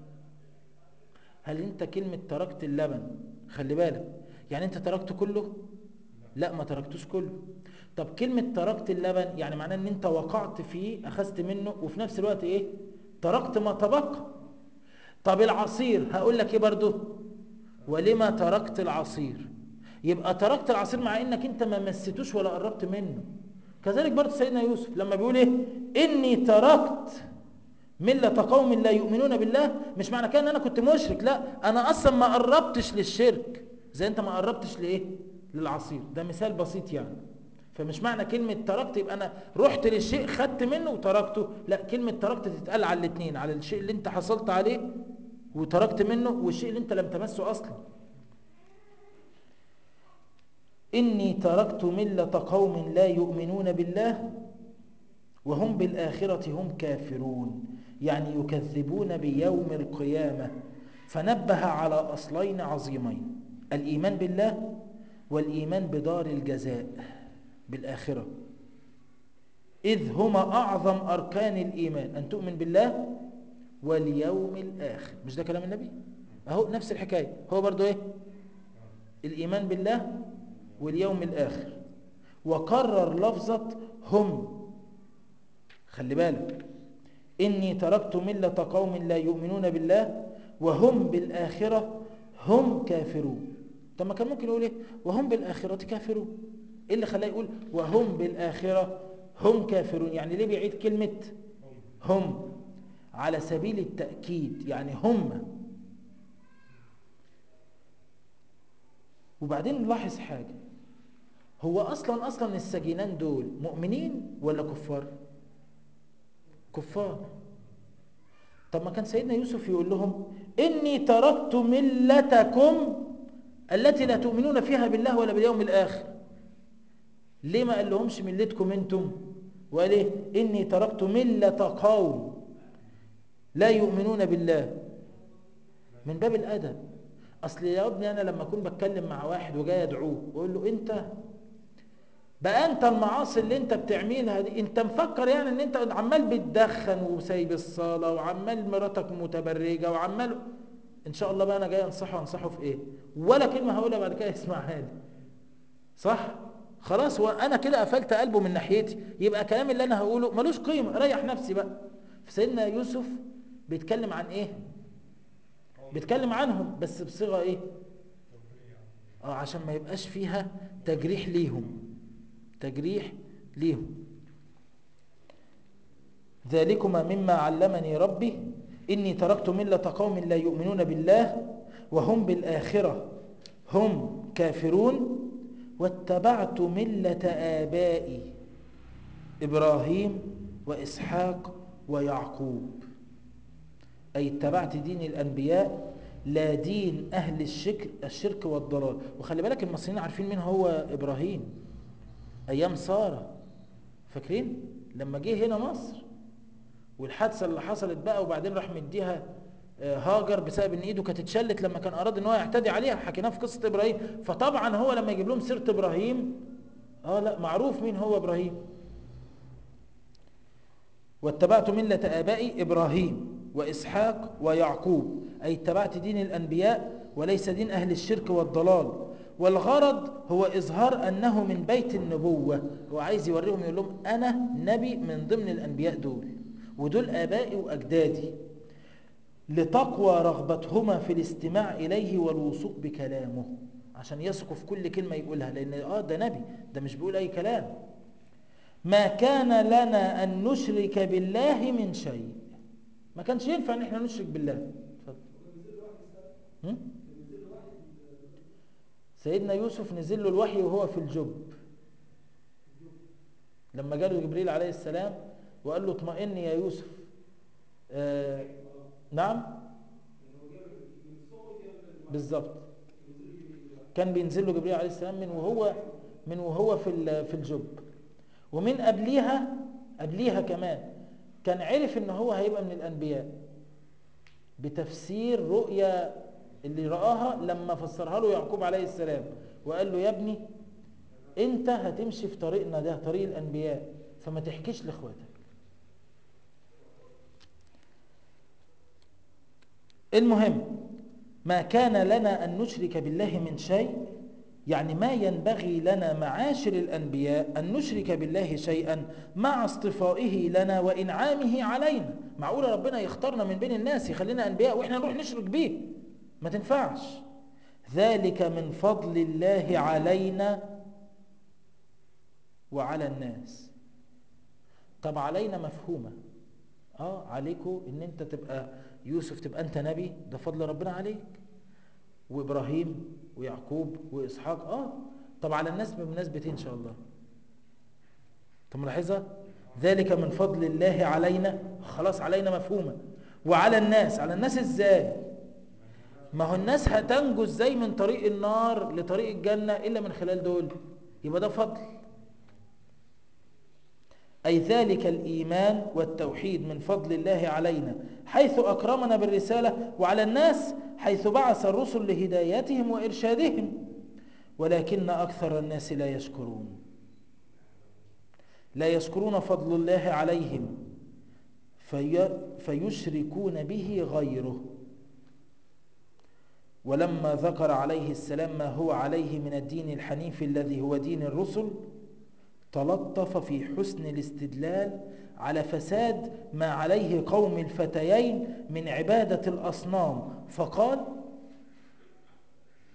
هل انت كلمة تركت اللبن خلي بالك يعني انت تركت كله لا ما تركتوش كله طب كلمة تركت اللبن يعني معناه ان انت وقعت فيه اخذت منه وفي نفس الوقت ايه تركت ما تبقى طب العصير هقول لك ايه برضو ولما تركت العصير يبقى تركت العصير مع انك انت ما مسيتوش ولا قربت منه كذلك برضو سيدنا يوسف لما بيقول ايه اني تركت ملة قوم لا يؤمنون بالله مش معنى كده ان انا كنت مشرك لا انا اصلا ما قربتش للشرك زي انت ما قربتش لايه للعصير ده مثال بسيط يعني فمش معنى كلمة تركت يبقى انا رحت للشيء خدت منه وتركته لا كلمة تركت تتقال على الاثنين على الشيء اللي انت حصلت عليه وتركت منه والشيء اللي انت لم تمسه اصلا اني تركت ملة قوم لا يؤمنون بالله وهم بالآخرة هم كافرون يعني يكذبون بيوم القيامة فنبه على أصلين عظيمين الإيمان بالله والإيمان بدار الجزاء بالآخرة إذ هما أعظم أركان الإيمان أن تؤمن بالله واليوم الآخر مش ده كلام النبي أهو نفس الحكاية هو برضو إيه الإيمان بالله واليوم الآخر وكرر لفظة هم خلي بالك إني تركت ملة قوم لا يؤمنون بالله وهم بالآخرة هم كافرون طب ما كان ممكن يقول ايه وهم بالآخرة كافرون ايه اللي خلاه يقول وهم بالآخرة هم كافرون يعني ليه بيعيد كلمة هم على سبيل التأكيد يعني هم وبعدين نلاحظ حاجة هو أصلا أصلا السجينان دول مؤمنين ولا كفار كفار طب ما كان سيدنا يوسف يقول لهم إني تركت ملتكم التي لا تؤمنون فيها بالله ولا باليوم الآخر ليه ما قال لهمش ملتكم انتم وقال ايه إني تركت ملة قوم لا يؤمنون بالله من باب الأدب أصل يا ابني أنا لما أكون بتكلم مع واحد وجاي أدعوه وأقول له أنت بقى أنت المعاصي اللي أنت بتعملها دي أنت مفكر يعني أن أنت عمال بتدخن وسايب الصلاة وعمال مراتك متبرجة وعمال إن شاء الله بقى أنا جاي أنصحه أنصحه في إيه ولا كلمة هقولها بعد كده يسمعها لي صح خلاص وأنا كده قفلت قلبه من ناحيتي يبقى كلام اللي أنا هقوله ملوش قيمة ريح نفسي بقى فسيدنا يوسف بيتكلم عن إيه بيتكلم عنهم بس بصيغة ايه اه عشان ما يبقاش فيها تجريح ليهم تجريح ليهم ذلكما مما علمني ربي إني تركت ملة قوم لا يؤمنون بالله وهم بالآخرة هم كافرون واتبعت ملة آبائي إبراهيم وإسحاق ويعقوب أي اتبعت دين الأنبياء لا دين أهل الشرك, الشرك والضلال وخلي بالك المصريين عارفين مين هو إبراهيم أيام سارة فاكرين لما جه هنا مصر والحادثة اللي حصلت بقى وبعدين راح مديها هاجر بسبب ان ايده كانت اتشلت لما كان اراد ان هو يعتدي عليها حكيناه في قصة ابراهيم فطبعا هو لما يجيب لهم سيرة ابراهيم اه لا معروف مين هو ابراهيم واتبعت ملة ابائي ابراهيم وإسحاق ويعقوب أي اتبعت دين الأنبياء وليس دين أهل الشرك والضلال والغرض هو إظهار أنه من بيت النبوة هو عايز يوريهم يقول لهم أنا نبي من ضمن الأنبياء دول ودول آبائي وأجدادي لتقوى رغبتهما في الاستماع إليه والوثوق بكلامه عشان يثقوا في كل كلمة يقولها لأن آه ده نبي ده مش بيقول أي كلام ما كان لنا أن نشرك بالله من شيء ما كانش ينفع ان احنا نشرك بالله اتفضل سيدنا يوسف نزل له الوحي وهو في الجب لما جاله جبريل عليه السلام وقال له اطمئن يا يوسف آه نعم بالظبط كان بينزل له جبريل عليه السلام من وهو من وهو في في الجب ومن قبليها قبليها كمان كان عرف ان هو هيبقى من الانبياء بتفسير رؤيا اللي رآها لما فسرها له يعقوب عليه السلام وقال له يا ابني انت هتمشي في طريقنا ده طريق الانبياء فما تحكيش لاخواتك المهم ما كان لنا ان نشرك بالله من شيء يعني ما ينبغي لنا معاشر الأنبياء أن نشرك بالله شيئا مع اصطفائه لنا وإنعامه علينا معقولة ربنا يختارنا من بين الناس يخلينا أنبياء وإحنا نروح نشرك به ما تنفعش ذلك من فضل الله علينا وعلى الناس طب علينا مفهومة اه عليكم ان انت تبقى يوسف تبقى انت نبي ده فضل ربنا عليك وابراهيم ويعقوب واسحاق اه طب على الناس بمناسبه ان شاء الله طب ملاحظه ذلك من فضل الله علينا خلاص علينا مفهومه وعلى الناس على الناس ازاي ما هو الناس هتنجو ازاي من طريق النار لطريق الجنه الا من خلال دول يبقى ده فضل أي ذلك الإيمان والتوحيد من فضل الله علينا حيث أكرمنا بالرسالة وعلى الناس حيث بعث الرسل لهدايتهم وإرشادهم ولكن أكثر الناس لا يشكرون لا يشكرون فضل الله عليهم في فيشركون به غيره ولما ذكر عليه السلام ما هو عليه من الدين الحنيف الذي هو دين الرسل تلطف في حسن الاستدلال على فساد ما عليه قوم الفتيين من عبادة الأصنام فقال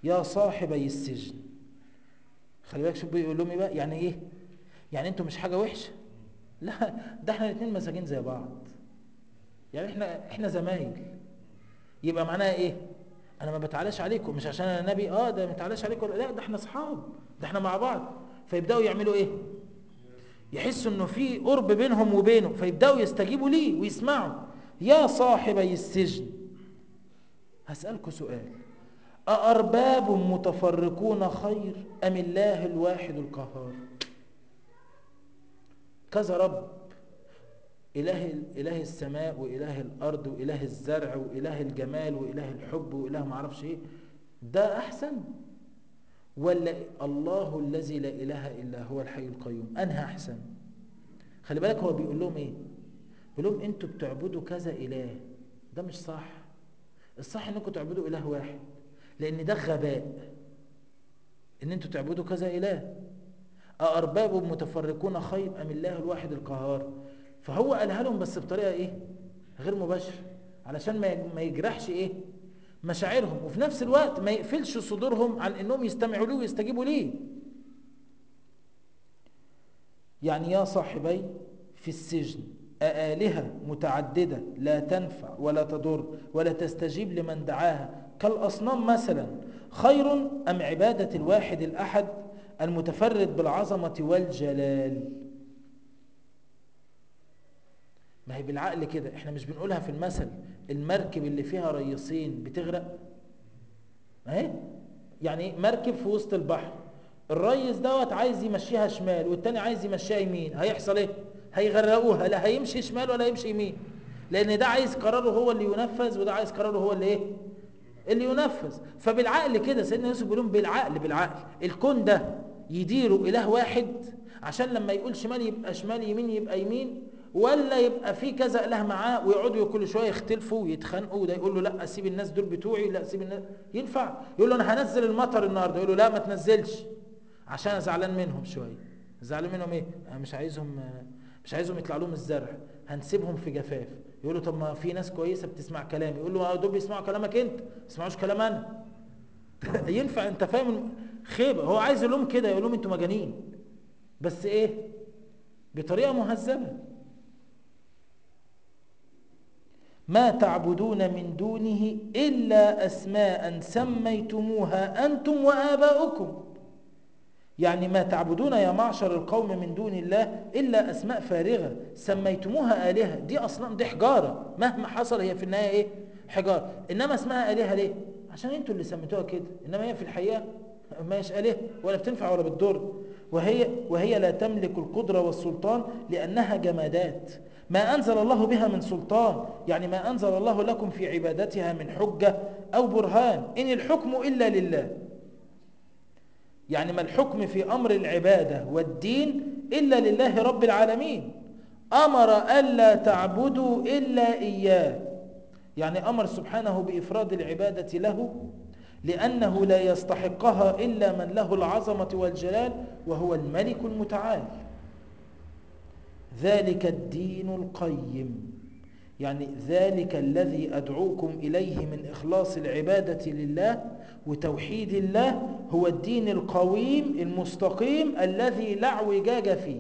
يا صاحبي السجن خلي بالك شوف بيقول لهم ايه بقى يعني ايه يعني انتوا مش حاجه وحشه لا ده احنا الاثنين مساجين زي بعض يعني احنا احنا زمايل يبقى معناها ايه انا ما بتعلاش عليكم مش عشان انا نبي اه ده ما بتعلاش عليكم لا ده احنا اصحاب ده احنا مع بعض فيبداوا يعملوا ايه يحسوا انه في قرب بينهم وبينه فيبداوا يستجيبوا ليه ويسمعوا يا صاحبي السجن هسألكوا سؤال أأرباب متفرقون خير أم الله الواحد القهار كذا رب إله, إله السماء وإله الأرض وإله الزرع وإله الجمال وإله الحب وإله معرفش إيه ده أحسن ولا الله الذي لا إله إلا هو الحي القيوم أنهى أحسن خلي بالك هو بيقول لهم إيه بيقول لهم أنتوا بتعبدوا كذا إله ده مش صح الصح أنكم تعبدوا إله واحد لأن ده غباء أن أنتوا تعبدوا كذا إله أأرباب متفرقون خير أم الله الواحد القهار فهو قالها لهم بس بطريقة إيه غير مباشرة علشان ما يجرحش إيه مشاعرهم وفي نفس الوقت ما يقفلش صدورهم عن انهم يستمعوا له ويستجيبوا ليه يعني يا صاحبي في السجن أآلهة متعددة لا تنفع ولا تضر ولا تستجيب لمن دعاها كالأصنام مثلا خير أم عبادة الواحد الأحد المتفرد بالعظمة والجلال ما هي بالعقل كده احنا مش بنقولها في المثل المركب اللي فيها ريسين بتغرق اهي يعني مركب في وسط البحر الريس دوت عايز يمشيها شمال والتاني عايز يمشيها يمين هيحصل ايه هيغرقوها لا هيمشي شمال ولا يمشي يمين لان ده عايز قراره هو اللي ينفذ وده عايز قراره هو اللي ايه اللي ينفذ فبالعقل كده سيدنا يوسف بيقول بالعقل بالعقل الكون ده يديره اله واحد عشان لما يقول شمال يبقى شمال يمين يبقى يمين ولا يبقى في كذا اله معاه ويقعدوا كل شويه يختلفوا ويتخانقوا وده يقول له لا اسيب الناس دول بتوعي لا اسيب الناس ينفع يقول له انا هنزل المطر النهارده يقول له لا ما تنزلش عشان انا زعلان منهم شويه زعلان منهم ايه انا مش عايزهم مش عايزهم يطلع لهم الزرع هنسيبهم في جفاف يقول له طب ما في ناس كويسه بتسمع كلامي يقول له دول بيسمعوا كلامك انت ما يسمعوش كلام انا ينفع انت فاهم خيبه هو عايز يقول لهم كده يقول لهم انتوا مجانين بس ايه بطريقه مهذبه ما تعبدون من دونه إلا أسماء سميتموها أنتم وآباؤكم يعني ما تعبدون يا معشر القوم من دون الله إلا أسماء فارغة سميتموها آلهة دي أصلا دي حجارة مهما حصل هي في النهاية إيه حجارة إنما اسمها آلهة ليه عشان أنتوا اللي سميتوها كده إنما هي في الحقيقة ما هيش آلهة ولا بتنفع ولا بتضر وهي, وهي لا تملك القدرة والسلطان لأنها جمادات ما أنزل الله بها من سلطان يعني ما أنزل الله لكم في عبادتها من حجة أو برهان إن الحكم إلا لله يعني ما الحكم في أمر العبادة والدين إلا لله رب العالمين أمر ألا تعبدوا إلا إياه يعني أمر سبحانه بإفراد العبادة له لأنه لا يستحقها إلا من له العظمة والجلال وهو الملك المتعال ذلك الدين القيم يعني ذلك الذي أدعوكم إليه من إخلاص العبادة لله وتوحيد الله هو الدين القويم المستقيم الذي لا اعوجاج فيه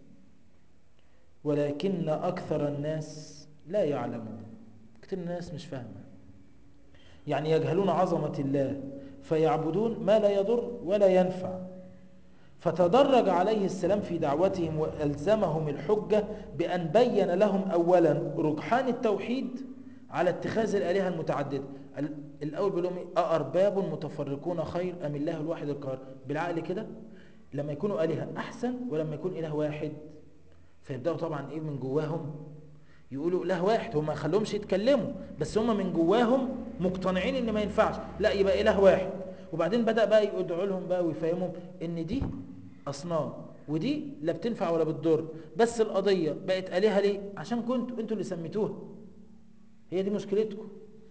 ولكن أكثر الناس لا يعلمون كثير الناس مش فاهمة يعني يجهلون عظمة الله فيعبدون ما لا يضر ولا ينفع فتدرج عليه السلام في دعوتهم وألزمهم الحجة بأن بين لهم أولا رجحان التوحيد على اتخاذ الآلهة المتعددة الأول بيقول لهم أأرباب متفرقون خير أم الله الواحد القهار بالعقل كده لما يكونوا آلهة أحسن ولما يكون إله واحد فيبدأوا طبعا إيه من جواهم يقولوا إله واحد هم ما خلوهمش يتكلموا بس هم من جواهم مقتنعين إن ما ينفعش لا يبقى إله واحد وبعدين بدأ بقى يدعو لهم بقى ويفهمهم ان دي اصنام ودي لا بتنفع ولا بتضر بس القضية بقت آلهة ليه عشان كنتوا انتوا اللي سميتوها هي دي مشكلتكم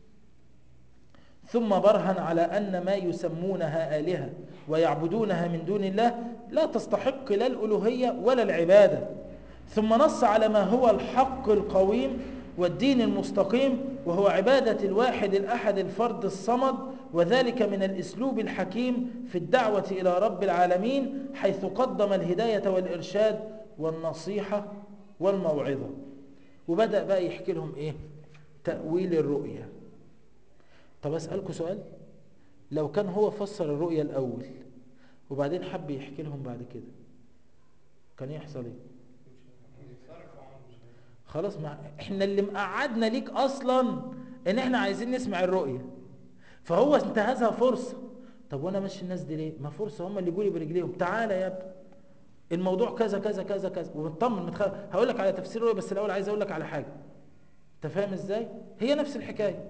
ثم برهن على أن ما يسمونها آلهة ويعبدونها من دون الله لا تستحق لا الألوهية ولا العبادة ثم نص على ما هو الحق القويم والدين المستقيم وهو عبادة الواحد الأحد الفرد الصمد وذلك من الإسلوب الحكيم في الدعوة إلى رب العالمين حيث قدم الهداية والإرشاد والنصيحة والموعظة وبدأ بقى يحكي لهم إيه تأويل الرؤية طب أسألكم سؤال لو كان هو فسر الرؤية الأول وبعدين حب يحكي لهم بعد كده كان يحصل ايه خلاص ما احنا اللي مقعدنا ليك اصلا ان احنا عايزين نسمع الرؤية فهو انتهزها فرصة طب وانا ماشي الناس دي ليه ما فرصة هم اللي يقولي برجليهم تعالى يا ابني الموضوع كذا كذا كذا كذا ومطمن متخيل هقول لك على تفسير الرؤية بس الاول عايز اقول لك على حاجة انت فاهم ازاي هي نفس الحكاية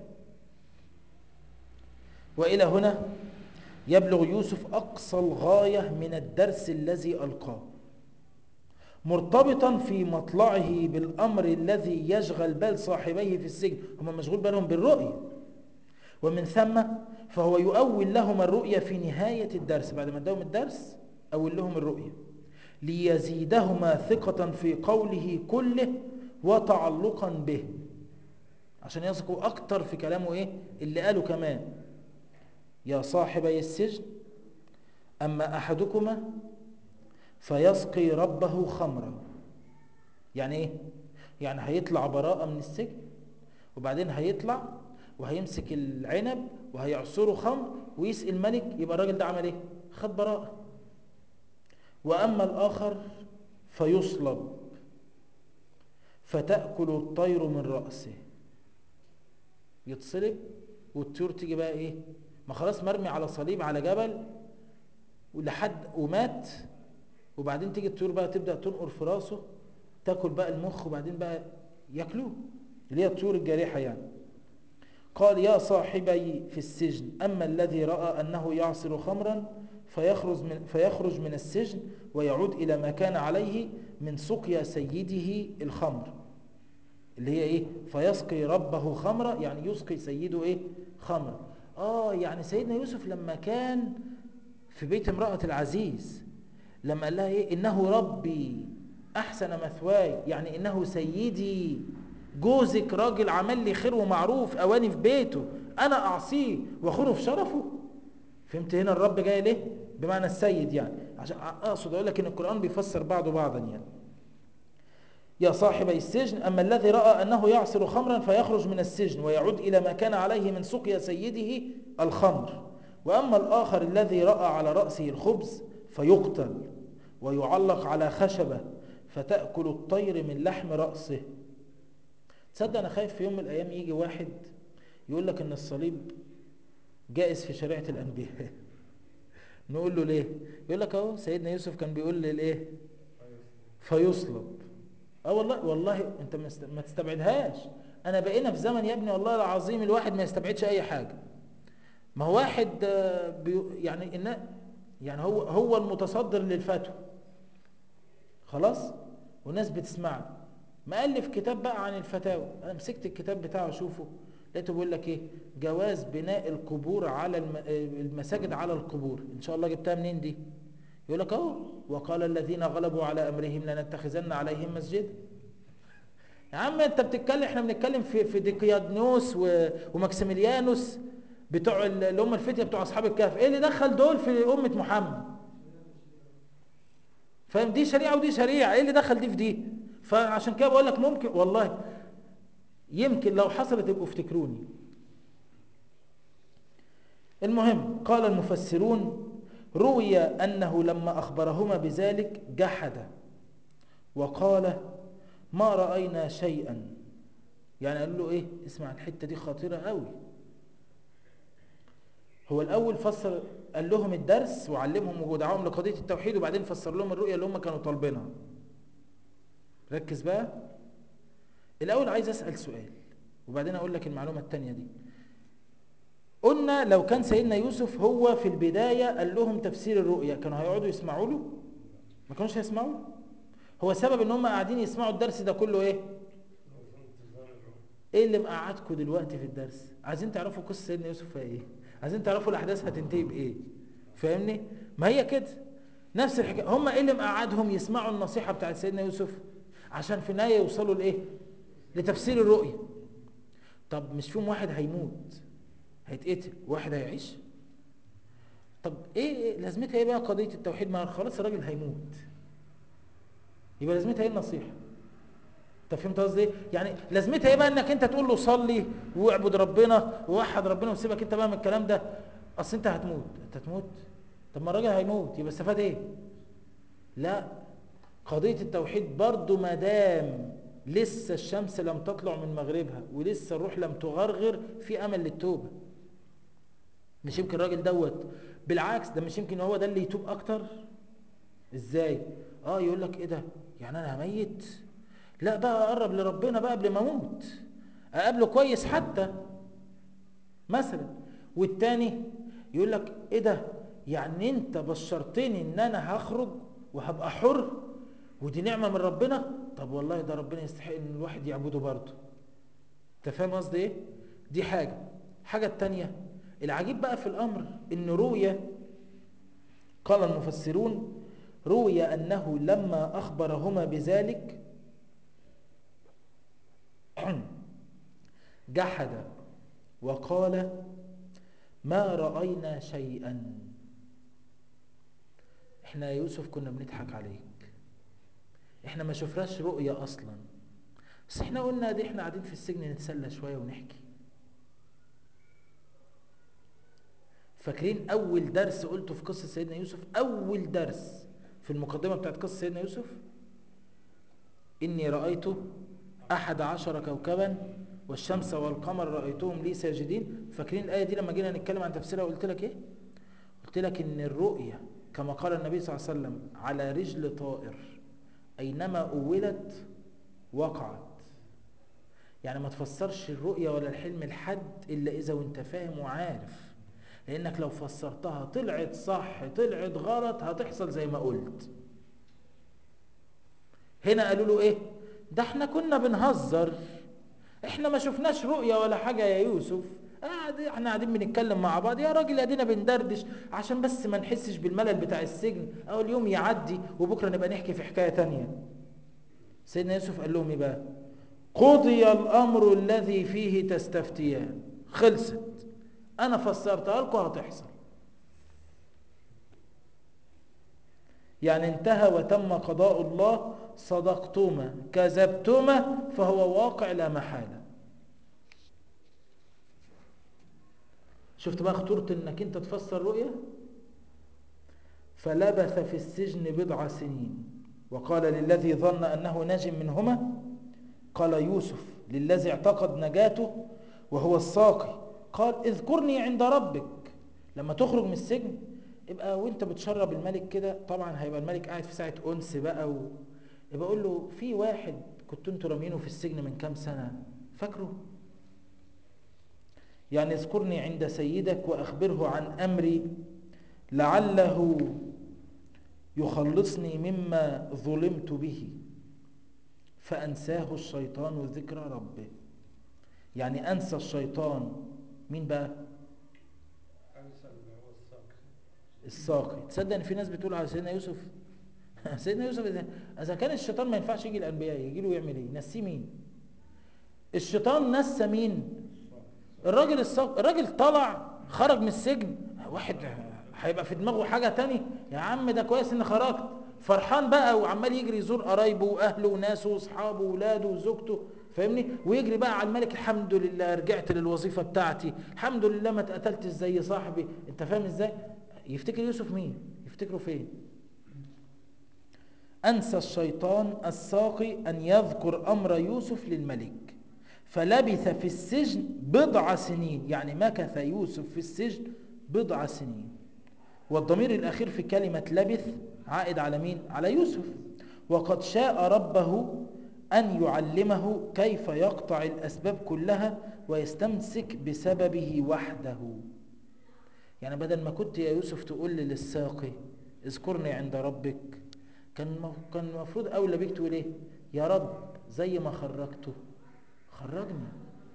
والى هنا يبلغ يوسف اقصى الغاية من الدرس الذي القاه مرتبطا في مطلعه بالأمر الذي يشغل بال صاحبيه في السجن هم مشغول بالهم بالرؤية ومن ثم فهو يؤول لهم الرؤية في نهاية الدرس بعد ما ادهم الدرس أول لهم الرؤية ليزيدهما ثقة في قوله كله وتعلقا به عشان يثقوا أكتر في كلامه إيه اللي قاله كمان يا صاحبي السجن أما أحدكما فيسقي ربه خمرا يعني ايه يعني هيطلع براءة من السجن وبعدين هيطلع وهيمسك العنب وهيعصره خمر ويسقي الملك يبقى الراجل ده عمل ايه خد براءة واما الاخر فيصلب فتأكل الطير من رأسه يتصلب والطيور تيجي بقى ايه ما خلاص مرمي على صليب على جبل ولحد ومات وبعدين تيجي الطيور بقى تبدأ تنقر في راسه تاكل بقى المخ وبعدين بقى ياكلوه اللي هي الطيور الجارحة يعني قال يا صاحبي في السجن أما الذي رأى أنه يعصر خمرا فيخرج من, فيخرج من السجن ويعود إلى ما كان عليه من سقيا سيده الخمر اللي هي إيه فيسقي ربه خمرا يعني يسقي سيده إيه خمرا آه يعني سيدنا يوسف لما كان في بيت امرأة العزيز لما قال لها ايه انه ربي احسن مثواي يعني انه سيدي جوزك راجل عمل لي خير ومعروف اواني في بيته انا اعصيه واخونه في شرفه فهمت هنا الرب جاي ليه بمعنى السيد يعني عشان اقصد اقول لك ان القران بيفسر بعضه بعضا يعني يا صاحبي السجن اما الذي راى انه يعصر خمرا فيخرج من السجن ويعود الى ما كان عليه من سقيا سيده الخمر واما الاخر الذي راى على راسه الخبز فيقتل ويعلق على خشبة فتأكل الطير من لحم رأسه تصدق أنا خايف في يوم من الأيام يجي واحد يقول لك أن الصليب جائز في شريعة الأنبياء نقول له ليه يقول لك اهو سيدنا يوسف كان بيقول للايه فيصلب اه والله والله انت ما تستبعدهاش انا بقينا في زمن يا ابني والله العظيم الواحد ما يستبعدش اي حاجه ما هو واحد يعني إن يعني هو هو المتصدر للفتوى خلاص والناس بتسمعه مؤلف كتاب بقى عن الفتاوى انا مسكت الكتاب بتاعه اشوفه لقيته بيقول لك ايه جواز بناء القبور على المساجد على القبور ان شاء الله جبتها منين دي يقول لك اهو وقال الذين غلبوا على امرهم لنتخذن عليهم مسجدا يا عم انت بتتكلم احنا بنتكلم في في ديقيادنوس وماكسيميليانوس بتوع اللي هم الفتيه بتوع اصحاب الكهف ايه اللي دخل دول في امه محمد فاهم دي شريعه ودي شريعه ايه اللي دخل دي في دي فعشان كده بقول لك ممكن والله يمكن لو حصلت يبقوا افتكروني المهم قال المفسرون روي انه لما اخبرهما بذلك جحد وقال ما راينا شيئا يعني قال له ايه اسمع الحته دي خطيره قوي هو الأول فسر قال لهم الدرس وعلمهم ودعاهم لقضية التوحيد وبعدين فسر لهم الرؤية اللي هم كانوا طالبينها ركز بقى الأول عايز أسأل سؤال وبعدين أقول لك المعلومة التانية دي قلنا لو كان سيدنا يوسف هو في البداية قال لهم تفسير الرؤية كانوا هيقعدوا يسمعوا له ما كانوش هيسمعوا هو سبب ان هم قاعدين يسمعوا الدرس ده كله ايه ايه اللي مقعدكم دلوقتي في الدرس عايزين تعرفوا قصة سيدنا يوسف ايه عايزين تعرفوا الاحداث هتنتهي بايه فاهمني ما هي كده نفس الحكايه هم ايه اللي مقعدهم يسمعوا النصيحه بتاعت سيدنا يوسف عشان في النهايه يوصلوا لايه لتفسير الرؤية طب مش فيهم واحد هيموت هيتقتل واحد هيعيش طب ايه لازمتها ايه بقى قضية التوحيد ما خلاص الراجل هيموت يبقى لازمتها ايه النصيحة انت فهمت قصدي ايه يعني لازمتها ايه بقى انك انت تقول له صلي واعبد ربنا ووحد ربنا وسيبك انت بقى من الكلام ده اصل انت هتموت انت هتموت طب ما الراجل هيموت يبقى استفاد ايه لا قضية التوحيد برضو ما دام لسه الشمس لم تطلع من مغربها ولسه الروح لم تغرغر في امل للتوبة مش يمكن الراجل دوت بالعكس ده مش يمكن هو ده اللي يتوب اكتر ازاي اه يقول لك ايه ده يعني انا هميت لا بقى اقرب لربنا بقى قبل ما اموت اقابله كويس حتى مثلا والتاني يقول لك ايه ده يعني انت بشرتني ان انا هخرج وهبقى حر ودي نعمة من ربنا طب والله ده ربنا يستحق ان الواحد يعبده برضه انت فاهم قصدي ايه دي حاجة حاجة التانية العجيب بقى في الامر ان روية قال المفسرون روي انه لما اخبرهما بذلك جحد وقال ما رأينا شيئا احنا يا يوسف كنا بنضحك عليك احنا ما شفناش رؤية اصلا بس احنا قلنا دي احنا قاعدين في السجن نتسلى شوية ونحكي فاكرين اول درس قلته في قصة سيدنا يوسف اول درس في المقدمة بتاعت قصة سيدنا يوسف اني رأيت احد عشر كوكبا والشمس والقمر رأيتهم لي ساجدين فاكرين الآية دي لما جينا نتكلم عن تفسيرها قلت لك ايه قلت لك ان الرؤية كما قال النبي صلى الله عليه وسلم على رجل طائر أينما أولت وقعت يعني ما تفسرش الرؤية ولا الحلم لحد إلا إذا وانت فاهم وعارف لأنك لو فسرتها طلعت صح طلعت غلط هتحصل زي ما قلت هنا قالوا له إيه ده احنا كنا بنهزر احنا ما شفناش رؤية ولا حاجة يا يوسف قاعد احنا قاعدين بنتكلم مع بعض يا راجل ادينا بندردش عشان بس ما نحسش بالملل بتاع السجن او اليوم يعدي وبكره نبقى نحكي في حكايه تانية سيدنا يوسف قال لهم ايه بقى قضي الامر الذي فيه تستفتيان خلصت انا فسرتها لكم هتحصل يعني انتهى وتم قضاء الله صدقتما كذبتما فهو واقع لا محاله شفت بقى خطورة انك انت تفسر رؤية فلبث في السجن بضع سنين وقال للذي ظن انه ناج منهما قال يوسف للذي اعتقد نجاته وهو الساقي قال اذكرني عند ربك لما تخرج من السجن يبقى وانت بتشرب الملك كده طبعا هيبقى الملك قاعد في ساعة انس بقى و... يبقى اقول له في واحد كنت انتوا رامينه في السجن من كام سنة فاكره يعني اذكرني عند سيدك وأخبره عن أمري لعله يخلصني مما ظلمت به فأنساه الشيطان ذكر ربه يعني أنسى الشيطان مين بقى الساقي تصدق ان في ناس بتقول على سيدنا يوسف سيدنا يوسف اذا كان الشيطان ما ينفعش يجي الانبياء يجي له يعمل ايه ينسيه مين الشيطان نسى مين الراجل الصق... الراجل طلع خرج من السجن واحد هيبقى في دماغه حاجة تاني يا عم ده كويس ان خرجت فرحان بقى وعمال يجري يزور قرايبه واهله وناسه واصحابه واولاده وزوجته فاهمني ويجري بقى على الملك الحمد لله رجعت للوظيفة بتاعتي الحمد لله ما اتقتلتش زي صاحبي انت فاهم ازاي يفتكر يوسف مين يفتكره فين انسى الشيطان الساقي ان يذكر امر يوسف للملك فلبث في السجن بضع سنين يعني مكث يوسف في السجن بضع سنين والضمير الأخير في كلمة لبث عائد على مين؟ على يوسف وقد شاء ربه أن يعلمه كيف يقطع الأسباب كلها ويستمسك بسببه وحده يعني بدل ما كنت يا يوسف تقول لي للساقي اذكرني عند ربك كان كان المفروض أولى بيك تقول ايه يا رب زي ما خرجته خرجني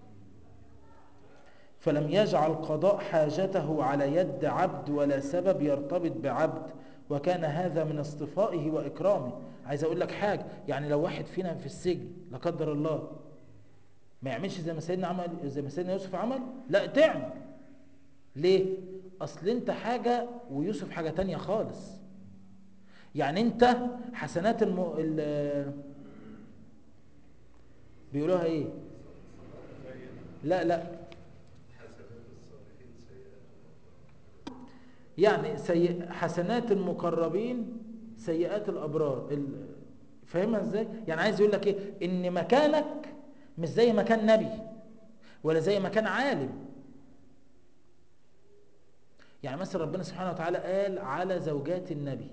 فلم يجعل قضاء حاجته على يد عبد ولا سبب يرتبط بعبد وكان هذا من اصطفائه وإكرامه عايز أقول لك حاجة يعني لو واحد فينا في السجن لا قدر الله ما يعملش زي ما سيدنا عمل زي ما سيدنا يوسف عمل لا تعمل ليه اصل انت حاجة ويوسف حاجة تانية خالص يعني انت حسنات الم... ال... بيقولوها ايه لا لا يعني سي... حسنات المقربين سيئات الابرار ال... فاهمها ازاي يعني عايز يقول لك ايه ان مكانك مش زي مكان نبي ولا زي مكان عالم يعني مثلا ربنا سبحانه وتعالى قال على زوجات النبي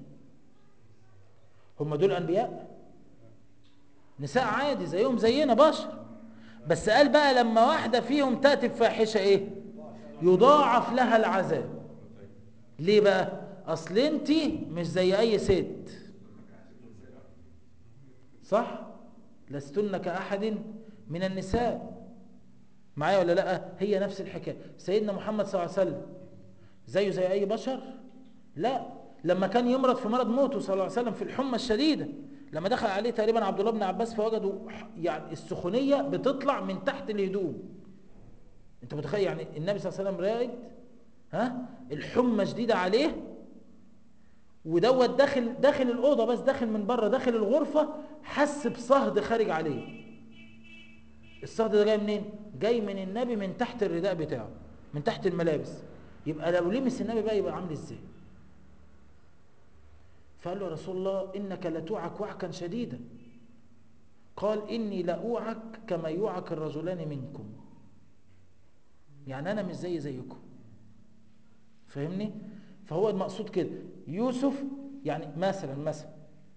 هم دول انبياء نساء عادي زيهم زينا بشر بس قال بقى لما واحدة فيهم تأتي بفاحشة ايه يضاعف لها العذاب ليه بقى اصل انت مش زي اي ست صح لستن كأحد من النساء معايا ولا لا هي نفس الحكاية سيدنا محمد صلى الله عليه وسلم زيه زي اي بشر لا لما كان يمرض في مرض موته صلى الله عليه وسلم في الحمى الشديدة لما دخل عليه تقريبا عبد الله بن عباس فوجدوا يعني السخونية بتطلع من تحت الهدوم انت متخيل يعني النبي صلى الله عليه وسلم راقد ها الحمى شديدة عليه ودوت داخل داخل الأوضة بس داخل من بره داخل الغرفة حس بصهد خارج عليه الصهد ده جاي منين جاي من النبي من تحت الرداء بتاعه من تحت الملابس يبقى لو لمس النبي بقى يبقى عامل ازاي فقال له يا رسول الله انك لتوعك وعكا شديدا قال اني لاوعك كما يوعك الرجلان منكم يعني انا مش زي زيكم فاهمني فهو المقصود كده يوسف يعني مثلا مثلا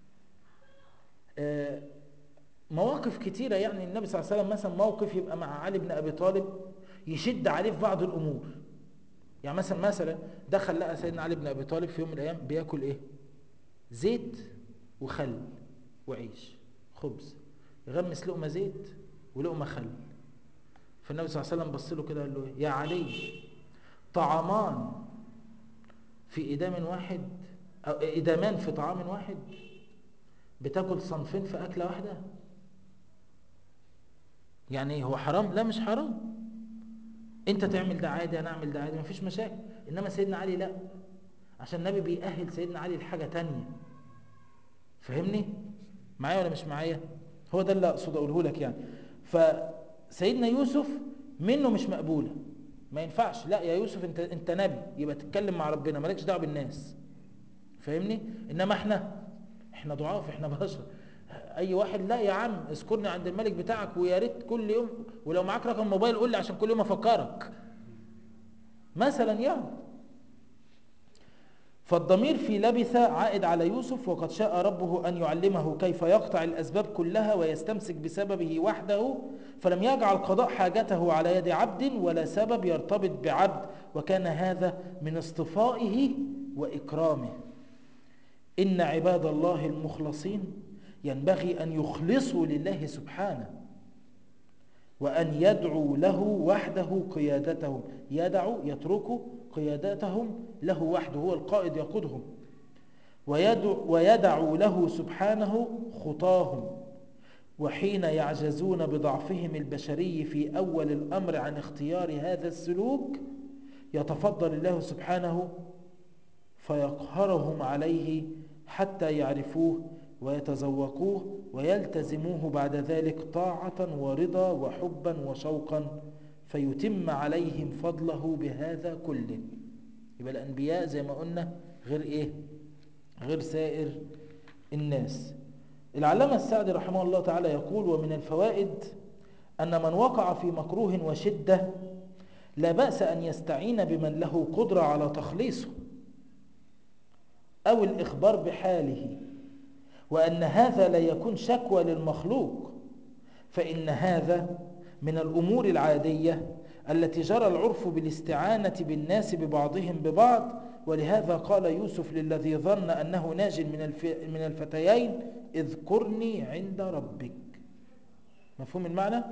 آه مواقف كتيرة يعني النبي صلى الله عليه وسلم مثلا موقف يبقى مع علي بن أبي طالب يشد عليه في بعض الأمور يعني مثلا مثلا دخل لقى سيدنا علي بن أبي طالب في يوم من الأيام بياكل إيه زيت وخل وعيش خبز يغمس لقمة زيت ولقمة خل فالنبي صلى الله عليه وسلم بص له كده قال له يا علي طعامان في إدام واحد أو إدامان في طعام واحد بتاكل صنفين في أكلة واحدة يعني هو حرام لا مش حرام انت تعمل ده عادي انا اعمل ده عادي مفيش مشاكل انما سيدنا علي لا عشان النبي بيأهل سيدنا علي لحاجة تانية فهمني معايا ولا مش معايا هو ده اللي اقصد اقوله لك يعني فسيدنا يوسف منه مش مقبولة ما ينفعش لا يا يوسف انت انت نبي يبقى تتكلم مع ربنا مالكش دعوه بالناس فاهمني انما احنا احنا ضعاف احنا بشر اي واحد لا يا عم اذكرني عند الملك بتاعك ويا ريت كل يوم ولو معاك رقم موبايل قول لي عشان كل يوم افكرك مثلا يعني فالضمير في لبث عائد على يوسف وقد شاء ربه أن يعلمه كيف يقطع الأسباب كلها ويستمسك بسببه وحده فلم يجعل قضاء حاجته على يد عبد ولا سبب يرتبط بعبد وكان هذا من اصطفائه وإكرامه إن عباد الله المخلصين ينبغي أن يخلصوا لله سبحانه وأن يدعوا له وحده قيادتهم يدعوا يتركوا قيادتهم له وحده هو القائد يقودهم ويدعو, ويدعوا له سبحانه خطاهم وحين يعجزون بضعفهم البشري في أول الأمر عن اختيار هذا السلوك يتفضل الله سبحانه فيقهرهم عليه حتى يعرفوه ويتذوقوه ويلتزموه بعد ذلك طاعة ورضا وحبا وشوقا فيتم عليهم فضله بهذا كله يبقى الأنبياء زي ما قلنا غير إيه غير سائر الناس العلامة السعدي رحمه الله تعالى يقول ومن الفوائد أن من وقع في مكروه وشدة لا بأس أن يستعين بمن له قدرة على تخليصه أو الإخبار بحاله وأن هذا لا يكون شكوى للمخلوق فإن هذا من الأمور العادية التي جرى العرف بالاستعانة بالناس ببعضهم ببعض ولهذا قال يوسف للذي ظن أنه ناج من, الف... من الفتيين اذكرني عند ربك مفهوم المعنى؟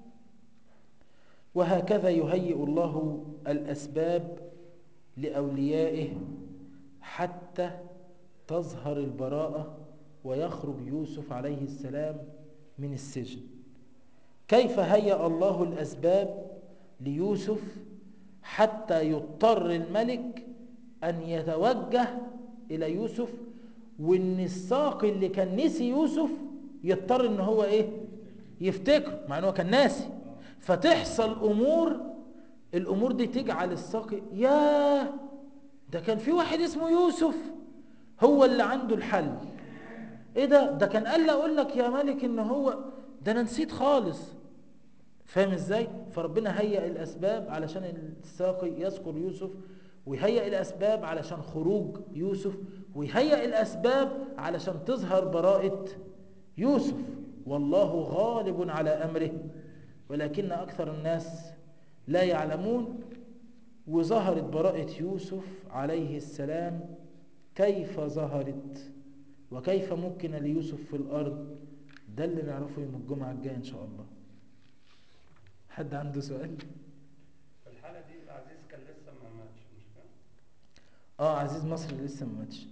وهكذا يهيئ الله الأسباب لأوليائه حتى تظهر البراءة ويخرج يوسف عليه السلام من السجن كيف هيأ الله الأسباب ليوسف حتى يضطر الملك أن يتوجه إلى يوسف وإن الساقي اللي كان نسي يوسف يضطر إن هو إيه يفتكره مع إنه كان ناسي فتحصل أمور الأمور دي تجعل الساقي ياه ده كان في واحد اسمه يوسف هو اللي عنده الحل ايه ده ده كان قال لي اقول لك يا ملك ان هو ده انا نسيت خالص فاهم ازاي فربنا هيئ الاسباب علشان الساقي يذكر يوسف ويهيئ الاسباب علشان خروج يوسف ويهيئ الاسباب علشان تظهر براءة يوسف والله غالب على امره ولكن اكثر الناس لا يعلمون وظهرت براءة يوسف عليه السلام كيف ظهرت وكيف ممكن ليوسف في الأرض ده اللي نعرفه يوم الجمعة الجاية إن شاء الله حد عنده سؤال؟ في الحالة دي العزيز كان لسه ما ماتش مش كده؟ اه عزيز مصر لسه ما ماتش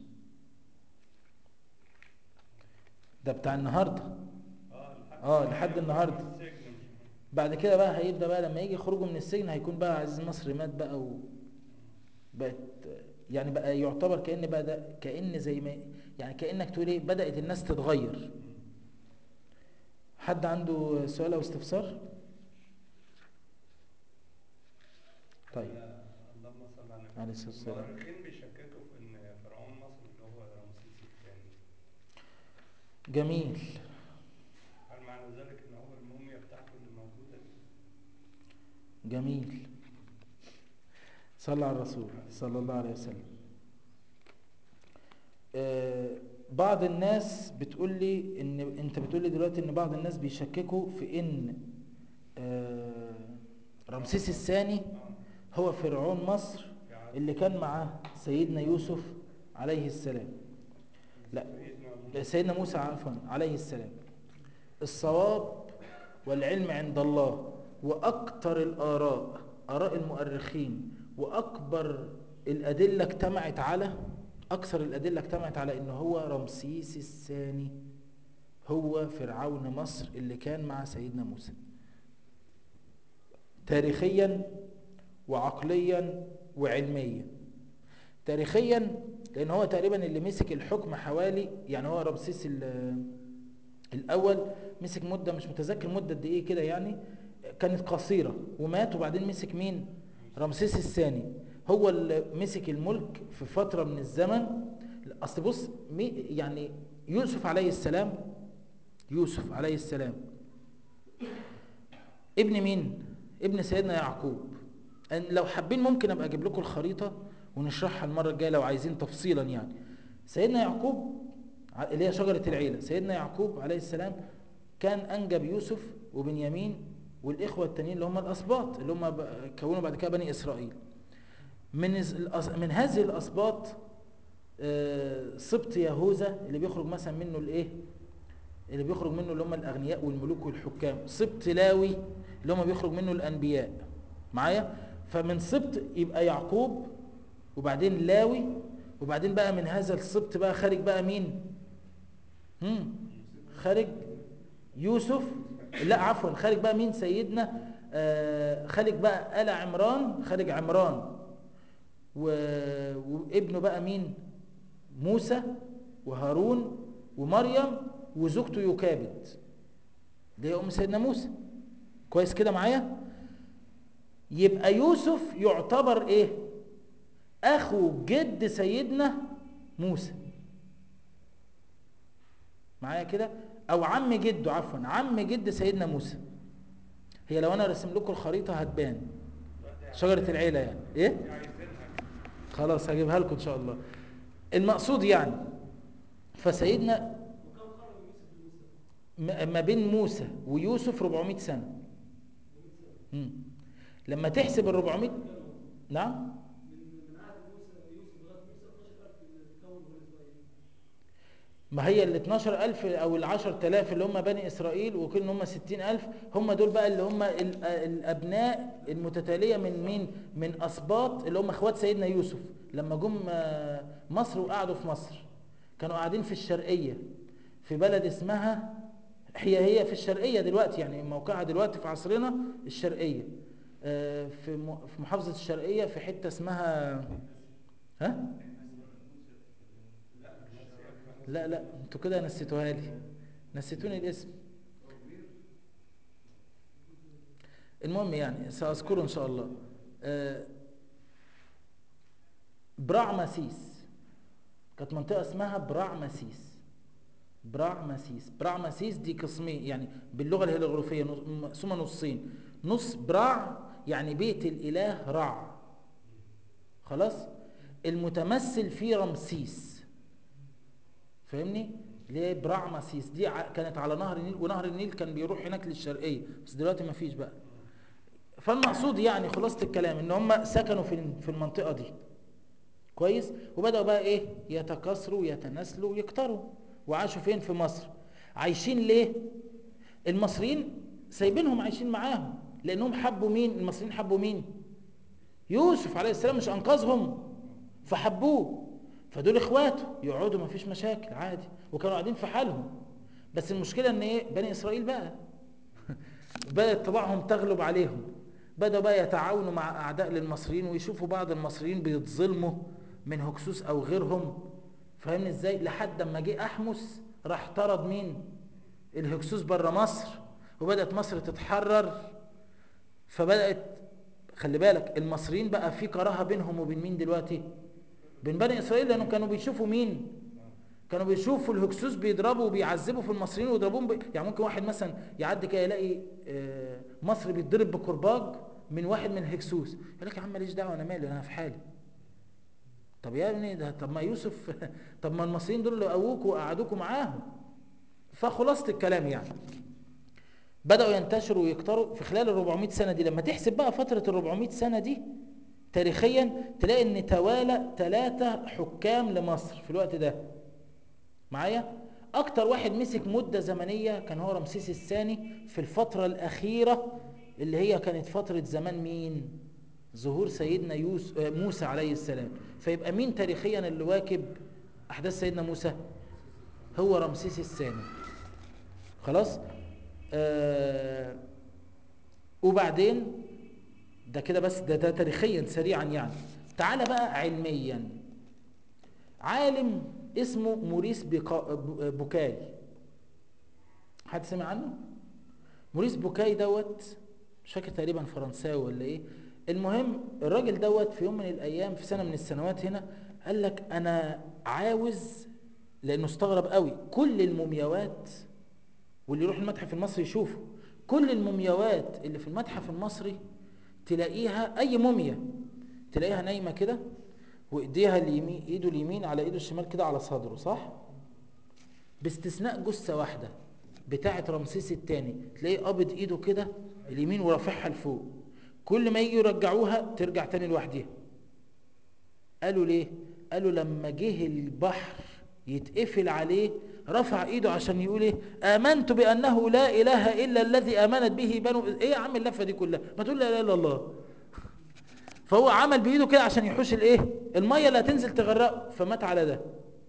ده بتاع النهارده اه لحد اه لحد النهارده السجن مش بعد كده بقى هيبدا بقى لما يجي يخرجوا من السجن هيكون بقى عزيز مصر مات بقى و بقت يعني بقى يعتبر كأن بقى ده كأن زي ما يعني كأنك تقول ايه بدأت الناس تتغير حد عنده سؤال او استفسار طيب اللهم صل على النبي عليه الصلاة والسلام المؤرخين بيشككوا في ان فرعون مصر اللي هو رمسيس الثاني جميل هل معنى ذلك ان هو الموميا بتاعته اللي موجوده دي؟ جميل صلى على الرسول صلى الله عليه وسلم آه، بعض الناس بتقول لي ان انت بتقول لي دلوقتي ان بعض الناس بيشككوا في ان آه، رمسيس الثاني اه هو فرعون مصر في عهد اللي كان معاه سيدنا يوسف عليه السلام لا سيدنا موسى. لا، سيدنا موسى عفوا عليه السلام الصواب والعلم عند الله واكثر الاراء اراء المؤرخين واكبر الادله اجتمعت على اكثر الادله اجتمعت على ان هو رمسيس الثاني هو فرعون مصر اللي كان مع سيدنا موسى تاريخيا وعقليا وعلميا تاريخيا لان هو تقريبا اللي مسك الحكم حوالي يعني هو رمسيس ال- الاول مسك مده مش متذكر مده قد ايه كده يعني كانت قصيره ومات وبعدين مسك مين رمسيس الثاني هو اللي مسك الملك في فتره من الزمن اصل بص مي يعني يوسف عليه السلام يوسف عليه السلام ابن مين ابن سيدنا يعقوب أن لو حابين ممكن ابقى اجيب لكم الخريطه ونشرحها المره الجايه لو عايزين تفصيلا يعني سيدنا يعقوب ع- اللي هي شجره العيله سيدنا يعقوب عليه السلام كان انجب يوسف وبنيامين والاخوه التانيين اللي هم الاسباط اللي هم ب- كونوا بعد كده بني اسرائيل من الز- الأس- من هذه الاسباط آه، سبط يهوذا اللي بيخرج مثلا منه الايه اللي بيخرج منه اللي هم الاغنياء والملوك والحكام سبط لاوي اللي هم بيخرج منه الانبياء معايا فمن سبط يبقى يعقوب وبعدين لاوي وبعدين بقى من هذا السبط بقى خارج بقى مين هم خارج يوسف لا عفوا خارج بقى مين سيدنا آه خارج بقى آل عمران خارج عمران و... وابنه بقى مين موسى وهارون ومريم وزوجته يكابد اللي هي ام سيدنا موسى كويس كده معايا يبقى يوسف يعتبر ايه اخو جد سيدنا موسى معايا كده او عم جده عفوا عم جد سيدنا موسى هي لو انا رسم لكم الخريطه هتبان شجره العيله يعني ايه عايزينها خلاص هجيبها لكم ان شاء الله المقصود يعني فسيدنا م- ما بين موسى ويوسف 400 سنه مم. لما تحسب ال 400 نعم ما هي ال 12000 او ال 10000 اللي هم بني اسرائيل وكل هم 60000 هم دول بقى اللي هم ال- الابناء المتتاليه من مين من اسباط اللي هم اخوات سيدنا يوسف لما جم آه، مصر وقعدوا في مصر كانوا قاعدين في الشرقيه في بلد اسمها هي هي في الشرقية دلوقتي يعني موقعها دلوقتي في عصرنا الشرقية آه، في م- في محافظة الشرقية في حتة اسمها ها لا لا انتوا كده نسيتوها لي نسيتوني الاسم المهم يعني سأذكره إن شاء الله آه، برعمسيس كانت منطقة اسمها برعمسيس برعمسيس برعمسيس دي قسمين يعني باللغة الهيروغليفية نص- مقسومة نصين نص برع يعني بيت الإله رع خلاص المتمثل في رمسيس فاهمني ليه برعمسيس دي ع- كانت على نهر النيل ونهر النيل كان بيروح هناك للشرقية بس دلوقتي ما فيش بقى فالمقصود يعني خلاصة الكلام ان هم سكنوا في في المنطقة دي كويس وبدأوا بقى ايه يتكاثروا يتناسلوا يكتروا وعاشوا فين في مصر عايشين ليه المصريين سايبينهم عايشين معاهم لانهم حبوا مين المصريين حبوا مين يوسف عليه السلام مش انقذهم فحبوه فدول اخواته يقعدوا ما فيش مشاكل عادي وكانوا قاعدين في حالهم بس المشكلة ان ايه بني اسرائيل بقى بدأت طباعهم تغلب عليهم بدأوا بقى يتعاونوا مع أعداء للمصريين ويشوفوا بعض المصريين بيتظلموا من هكسوس أو غيرهم فاهمني ازاي لحد ما جه أحمس راح طرد مين الهكسوس بره مصر وبدأت مصر تتحرر فبدأت خلي بالك المصريين بقى في كراهة بينهم وبين مين دلوقتي بين بني إسرائيل لأنهم كانوا بيشوفوا مين كانوا بيشوفوا الهكسوس بيضربوا وبيعذبوا في المصريين ويضربوهم ب... يعني ممكن واحد مثلا يعدي كده يلاقي آه، مصري بيتضرب بكرباج من واحد من الهكسوس يقول لك يا عم ماليش دعوه انا مالي انا في حالي طب يا ابني ده طب ما يوسف طب ما المصريين دول اللي قووكوا وقعدوكوا معاهم فخلاصه الكلام يعني بدأوا ينتشروا ويكتروا في خلال ال 400 سنة دي لما تحسب بقى فترة ال 400 سنة دي تاريخيا تلاقي ان توالى ثلاثة حكام لمصر في الوقت ده معايا اكتر واحد مسك مدة زمنية كان هو رمسيس الثاني في الفترة الاخيرة اللي هي كانت فترة زمان مين ظهور سيدنا يوس... آه، موسى عليه السلام فيبقى مين تاريخيا اللي واكب احداث سيدنا موسى هو رمسيس الثاني خلاص آه وبعدين ده كده بس ده, ده تاريخيا سريعا يعني تعال بقى علميا عالم اسمه موريس بيقا... بوكاي حد سمع عنه موريس بوكاي دوت مش فاكر تقريبا فرنساوي ولا ايه المهم الراجل دوت في يوم من الايام في سنه من السنوات هنا قال لك انا عاوز لانه استغرب قوي كل المومياوات واللي يروح المتحف المصري يشوفه كل المومياوات اللي في المتحف المصري تلاقيها اي موميا تلاقيها نايمه كده وايديها اليمين ايده اليمين على ايده الشمال كده على صدره صح باستثناء جثه واحده بتاعه رمسيس الثاني تلاقيه قابض ايده كده اليمين ورافعها لفوق كل ما يجي يرجعوها ترجع تاني لوحدها قالوا ليه قالوا لما جه البحر يتقفل عليه رفع ايده عشان يقول ايه امنت بانه لا اله الا الذي امنت به بنو ايه يا عم اللفه دي كلها ما تقول لا اله الا الله فهو عمل بايده كده عشان يحوش الايه الميه اللي هتنزل تغرقه فمات على ده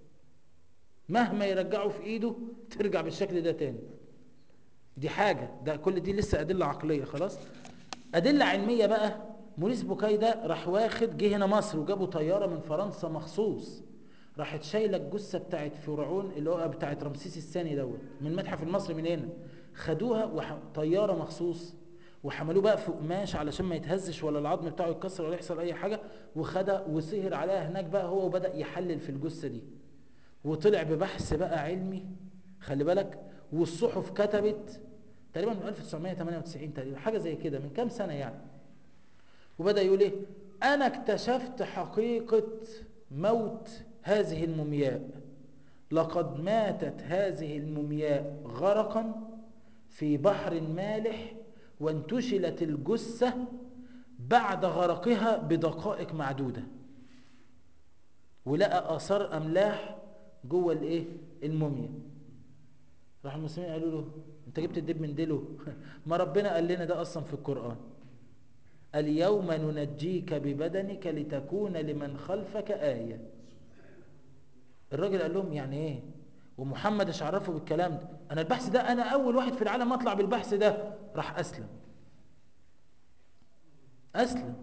مهما يرجعه في ايده ترجع بالشكل ده تاني دي حاجة ده كل دي لسه أدلة عقلية خلاص أدلة علمية بقى موريس بوكاي ده راح واخد جه هنا مصر وجابوا طيارة من فرنسا مخصوص راحت شايلة الجثة بتاعت فرعون اللي هو بتاعت رمسيس الثاني دوت من المتحف المصري من هنا خدوها وح... طيارة مخصوص وحملوه بقى في قماش علشان ما يتهزش ولا العظم بتاعه يتكسر ولا يحصل اي حاجة وخدها وسهر عليها هناك بقى هو وبدأ يحلل في الجثة دي وطلع ببحث بقى علمي خلي بالك والصحف كتبت تقريبا من 1998 تقريبا حاجة زي كده من كام سنة يعني وبدأ يقول ايه انا اكتشفت حقيقة موت هذه المومياء لقد ماتت هذه المومياء غرقا في بحر مالح وانتشلت الجثة بعد غرقها بدقائق معدودة ولقى آثار أملاح جوه الايه الموميا راح المسلمين قالوا له انت جبت الدب من ديله ما ربنا قال لنا ده اصلا في القرآن اليوم ننجيك ببدنك لتكون لمن خلفك آية الراجل قال لهم يعني ايه ومحمد ايش عرفه بالكلام ده انا البحث ده انا اول واحد في العالم اطلع بالبحث ده راح اسلم اسلم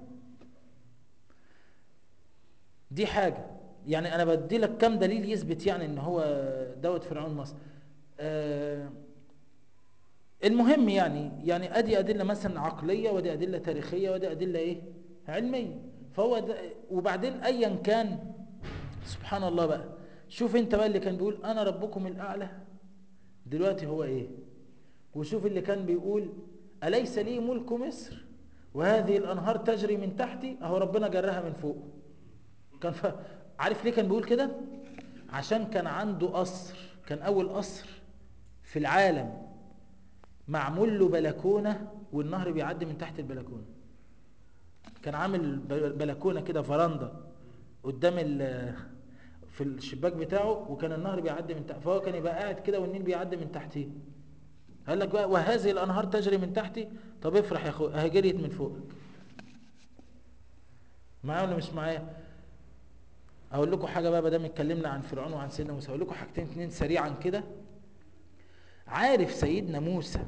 دي حاجة يعني انا بدي لك كم دليل يثبت يعني ان هو دوت فرعون مصر آه المهم يعني يعني ادي ادله مثلا عقليه ودي ادله تاريخيه ودي ادله ايه علميه فهو ده وبعدين ايا كان سبحان الله بقى شوف انت بقى اللي كان بيقول انا ربكم الاعلى دلوقتي هو ايه وشوف اللي كان بيقول اليس لي ملك مصر وهذه الانهار تجري من تحتي اهو ربنا جرها من فوق كان ف... عارف ليه كان بيقول كده عشان كان عنده قصر كان اول قصر في العالم معمول له بلكونه والنهر بيعدي من تحت البلكونه كان عامل بلكونه كده فراندا قدام ال في الشباك بتاعه وكان النهر بيعدي من تحت فهو كان يبقى قاعد كده والنيل بيعدي من تحتيه قال لك بقى وهذه الانهار تجري من تحتي طب افرح يا اخويا اهي جريت من فوقك معايا ولا مش معايا اقول لكم حاجه بقى بدل اتكلمنا عن فرعون وعن سيدنا موسى اقول لكم حاجتين اتنين سريعا كده عارف سيدنا موسى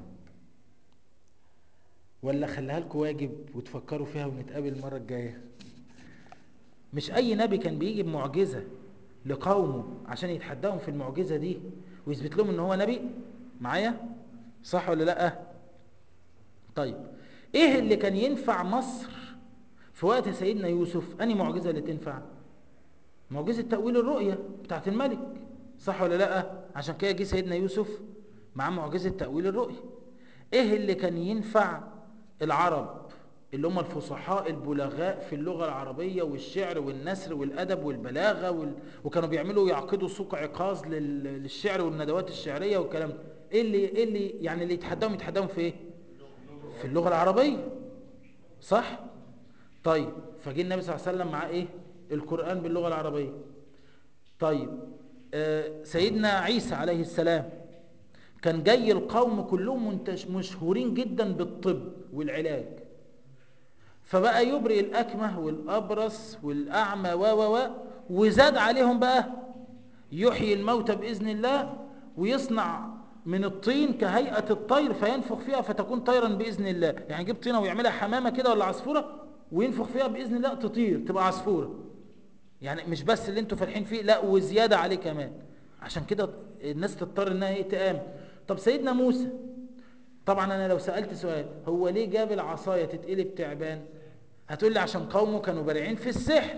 ولا خليها لكم واجب وتفكروا فيها ونتقابل المره الجايه مش اي نبي كان بيجي بمعجزه لقومه عشان يتحداهم في المعجزه دي ويثبت لهم ان هو نبي معايا صح ولا لا طيب ايه اللي كان ينفع مصر في وقت سيدنا يوسف اني معجزه اللي تنفع معجزه تاويل الرؤيه بتاعت الملك صح ولا لا عشان كده جه سيدنا يوسف مع معجزه تاويل الرؤيه ايه اللي كان ينفع العرب اللي هم الفصحاء البلغاء في اللغة العربية والشعر والنثر والأدب والبلاغة وال... وكانوا بيعملوا يعقدوا سوق عكاظ لل... للشعر والندوات الشعرية والكلام ده ايه اللي ايه اللي يعني اللي يتحداهم يتحداهم في ايه في اللغة العربية صح طيب فجي النبي صلى الله عليه وسلم مع ايه القرآن باللغة العربية طيب آه سيدنا عيسى عليه السلام كان جاي القوم كلهم منتش مشهورين جدا بالطب والعلاج فبقى يبرئ الأكمه والأبرص والأعمى و و و وزاد عليهم بقى يحيي الموتى بإذن الله ويصنع من الطين كهيئة الطير فينفخ فيها فتكون طيرا بإذن الله يعني يجيب طينة ويعملها حمامة كده ولا عصفورة وينفخ فيها بإذن الله تطير تبقى عصفورة يعني مش بس اللي انتوا فرحين فيه لا وزيادة عليه كمان عشان كده الناس تضطر انها ايه تآمن طب سيدنا موسى طبعا انا لو سألت سؤال هو ليه جاب العصاية تتقلب تعبان هتقول لي عشان قومه كانوا بارعين في السحر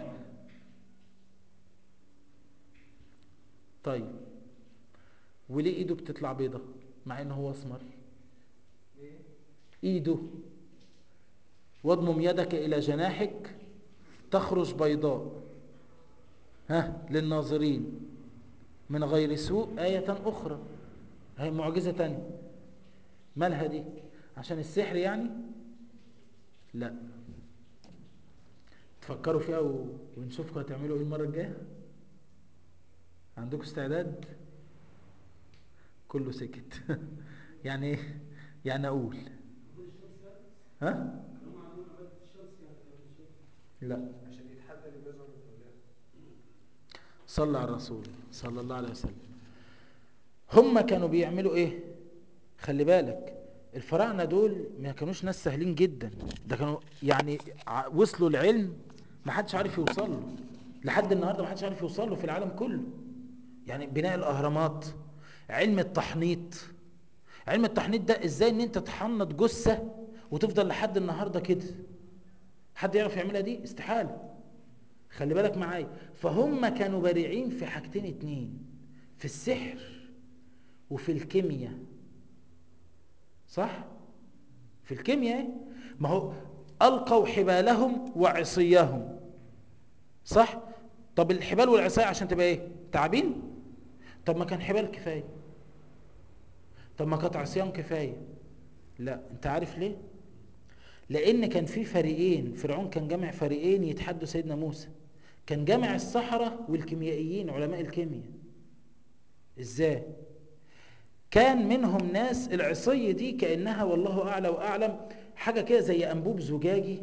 طيب وليه ايده بتطلع بيضة مع انه هو اسمر ايده واضمم يدك الى جناحك تخرج بيضاء ها للناظرين من غير سوء آية أخرى هي معجزة تانية مالها دي عشان السحر يعني لا تفكروا فيها و... ونشوفكم هتعملوا ايه المرة الجاية عندكم استعداد كله سكت يعني ايه يعني اقول ها لا عشان يتحدى اللي بيظهر الأولاد صلى على الرسول صلى الله عليه وسلم هم كانوا بيعملوا ايه خلي بالك الفراعنه دول ما كانوش ناس سهلين جدا ده كانوا يعني ع- وصلوا العلم ما حدش عارف يوصل له لحد النهارده ما حدش عارف يوصل له في العالم كله يعني بناء الاهرامات علم التحنيط علم التحنيط ده ازاي ان انت تحنط جثه وتفضل لحد النهارده كده حد يعرف يعملها دي استحاله خلي بالك معايا فهم كانوا بارعين في حاجتين اتنين في السحر وفي الكيمياء صح في الكيمياء إيه؟ ما هو القوا حبالهم وعصيهم صح طب الحبال والعصايه عشان تبقى ايه تعابين طب ما كان حبال كفايه طب ما كانت عصيان كفايه لا انت عارف ليه لان كان في فريقين فرعون كان جامع فريقين يتحدوا سيدنا موسى كان جامع السحرة والكيميائيين علماء الكيمياء ازاي كان منهم ناس العصي دي كأنها والله أعلى وأعلم حاجة كده زي أنبوب زجاجي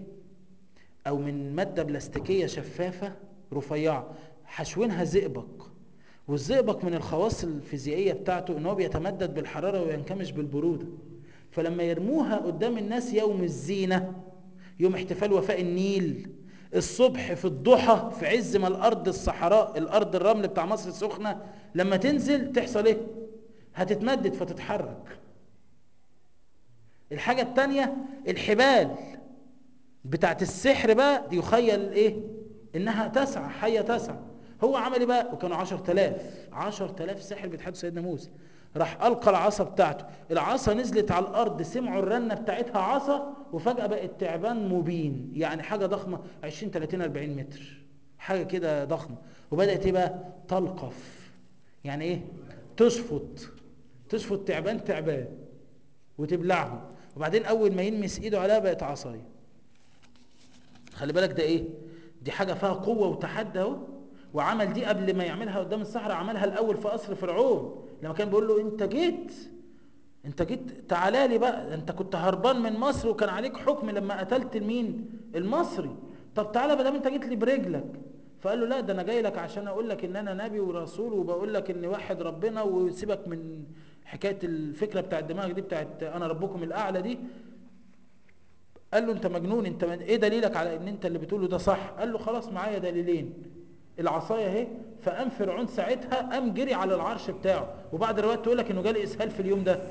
أو من مادة بلاستيكية شفافة رفيعة حشوينها زئبق والزئبق من الخواص الفيزيائية بتاعته ان هو بيتمدد بالحرارة وينكمش بالبرودة فلما يرموها قدام الناس يوم الزينة يوم احتفال وفاء النيل الصبح في الضحى في عز ما الارض الصحراء الارض الرمل بتاع مصر سخنة لما تنزل تحصل ايه هتتمدد فتتحرك الحاجة التانية الحبال بتاعت السحر بقى دي يخيل ايه انها تسعى حية تسعى هو عمل ايه بقى وكانوا عشر تلاف عشر تلاف سحر بيتحدوا سيدنا موسى راح ألقى العصا بتاعته العصا نزلت على الأرض سمعوا الرنة بتاعتها عصا وفجأة بقت تعبان مبين يعني حاجة ضخمة 20 30 40 متر حاجة كده ضخمة وبدأت ايه بقى تلقف يعني ايه تشفط تشفط تعبان تعبان وتبلعه وبعدين أول ما يلمس إيده عليها بقت عصاية خلي بالك ده ايه دي حاجة فيها قوة وتحدي اهو وعمل دي قبل ما يعملها قدام الصحراء عملها الأول في قصر فرعون لما كان بيقول له انت جيت انت جيت تعالى لي بقى انت كنت هربان من مصر وكان عليك حكم لما قتلت المين المصري طب تعالى ما دام انت جيت لي برجلك فقال له لا ده انا جاي لك عشان اقول لك ان انا نبي ورسول وبقول لك اني واحد ربنا وسيبك من حكايه الفكره بتاعت دماغك دي بتاعت انا ربكم الاعلى دي قال له انت مجنون انت من ايه دليلك على ان انت اللي بتقوله ده صح قال له خلاص معايا دليلين العصايه اهي فقام فرعون ساعتها قام جري على العرش بتاعه وبعد الروايات تقول لك انه جالي اسهال في اليوم ده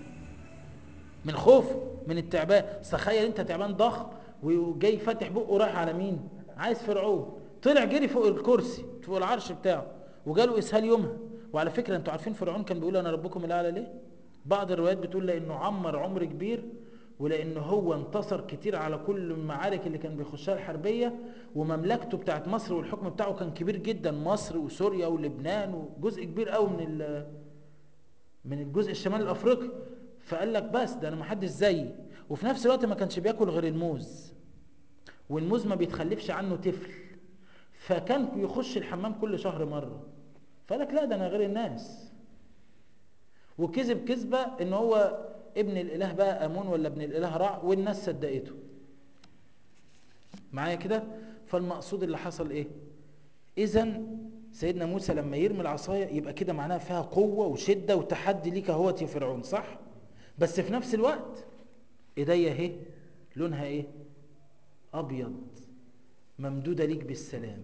من خوفه من التعبان تخيل انت تعبان ضخم وجاي فاتح بقه رايح على مين عايز فرعون طلع جري فوق الكرسي فوق العرش بتاعه وجاله اسهال يومها وعلى فكره انتوا عارفين فرعون كان بيقول انا ربكم الاعلى ليه بعض الروايات بتقول لانه عمر عمر كبير ولان هو انتصر كتير على كل المعارك اللي كان بيخشها الحربيه ومملكته بتاعت مصر والحكم بتاعه كان كبير جدا مصر وسوريا ولبنان وجزء كبير قوي من من الجزء الشمالي الافريقي فقال لك بس ده انا ما حدش زيي وفي نفس الوقت ما كانش بياكل غير الموز والموز ما بيتخلفش عنه طفل فكان يخش الحمام كل شهر مره فقال لك لا ده انا غير الناس وكذب كذبه ان هو ابن الاله بقى امون ولا ابن الاله رع والناس صدقته معايا كده فالمقصود اللي حصل ايه اذا سيدنا موسى لما يرمي العصايه يبقى كده معناها فيها قوه وشده وتحدي ليك اهوت يا فرعون صح بس في نفس الوقت ايديا اهي لونها ايه ابيض ممدوده ليك بالسلام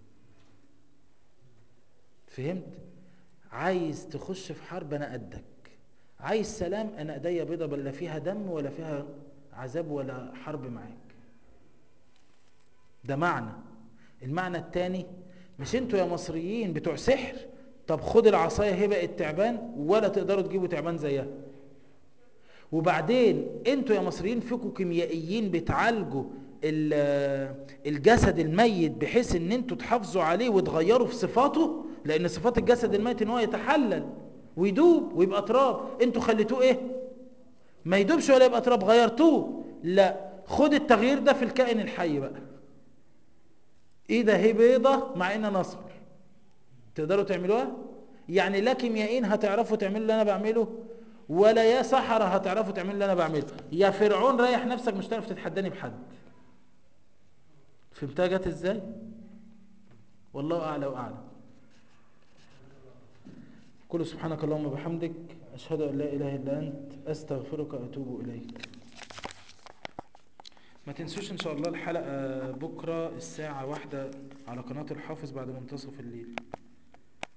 فهمت عايز تخش في حرب انا قدك عايز سلام انا ايديا بيضه بل لا فيها دم ولا فيها عذاب ولا حرب معاك ده معنى المعنى الثاني مش انتوا يا مصريين بتوع سحر طب خد العصايه هي بقت تعبان ولا تقدروا تجيبوا تعبان زيها وبعدين انتوا يا مصريين فيكم كيميائيين بتعالجوا الجسد الميت بحيث ان انتوا تحافظوا عليه وتغيروا في صفاته لان صفات الجسد الميت ان هو يتحلل ويدوب ويبقى تراب انتوا خليتوه ايه ما يدوبش ولا يبقى تراب غيرتوه لا خد التغيير ده في الكائن الحي بقى ايه ده هي بيضة مع انها اسمر تقدروا تعملوها يعني لا كيميائيين هتعرفوا تعملوا اللي انا بعمله ولا يا سحرة هتعرفوا تعملوا اللي انا بعمله يا فرعون ريح نفسك مش هتعرف تتحداني بحد فهمتها جت ازاي والله اعلى واعلم كل سبحانك اللهم وبحمدك أشهد أن لا إله إلا أنت أستغفرك وأتوب إليك ما تنسوش إن شاء الله الحلقة بكرة الساعة واحدة على قناة الحافظ بعد منتصف الليل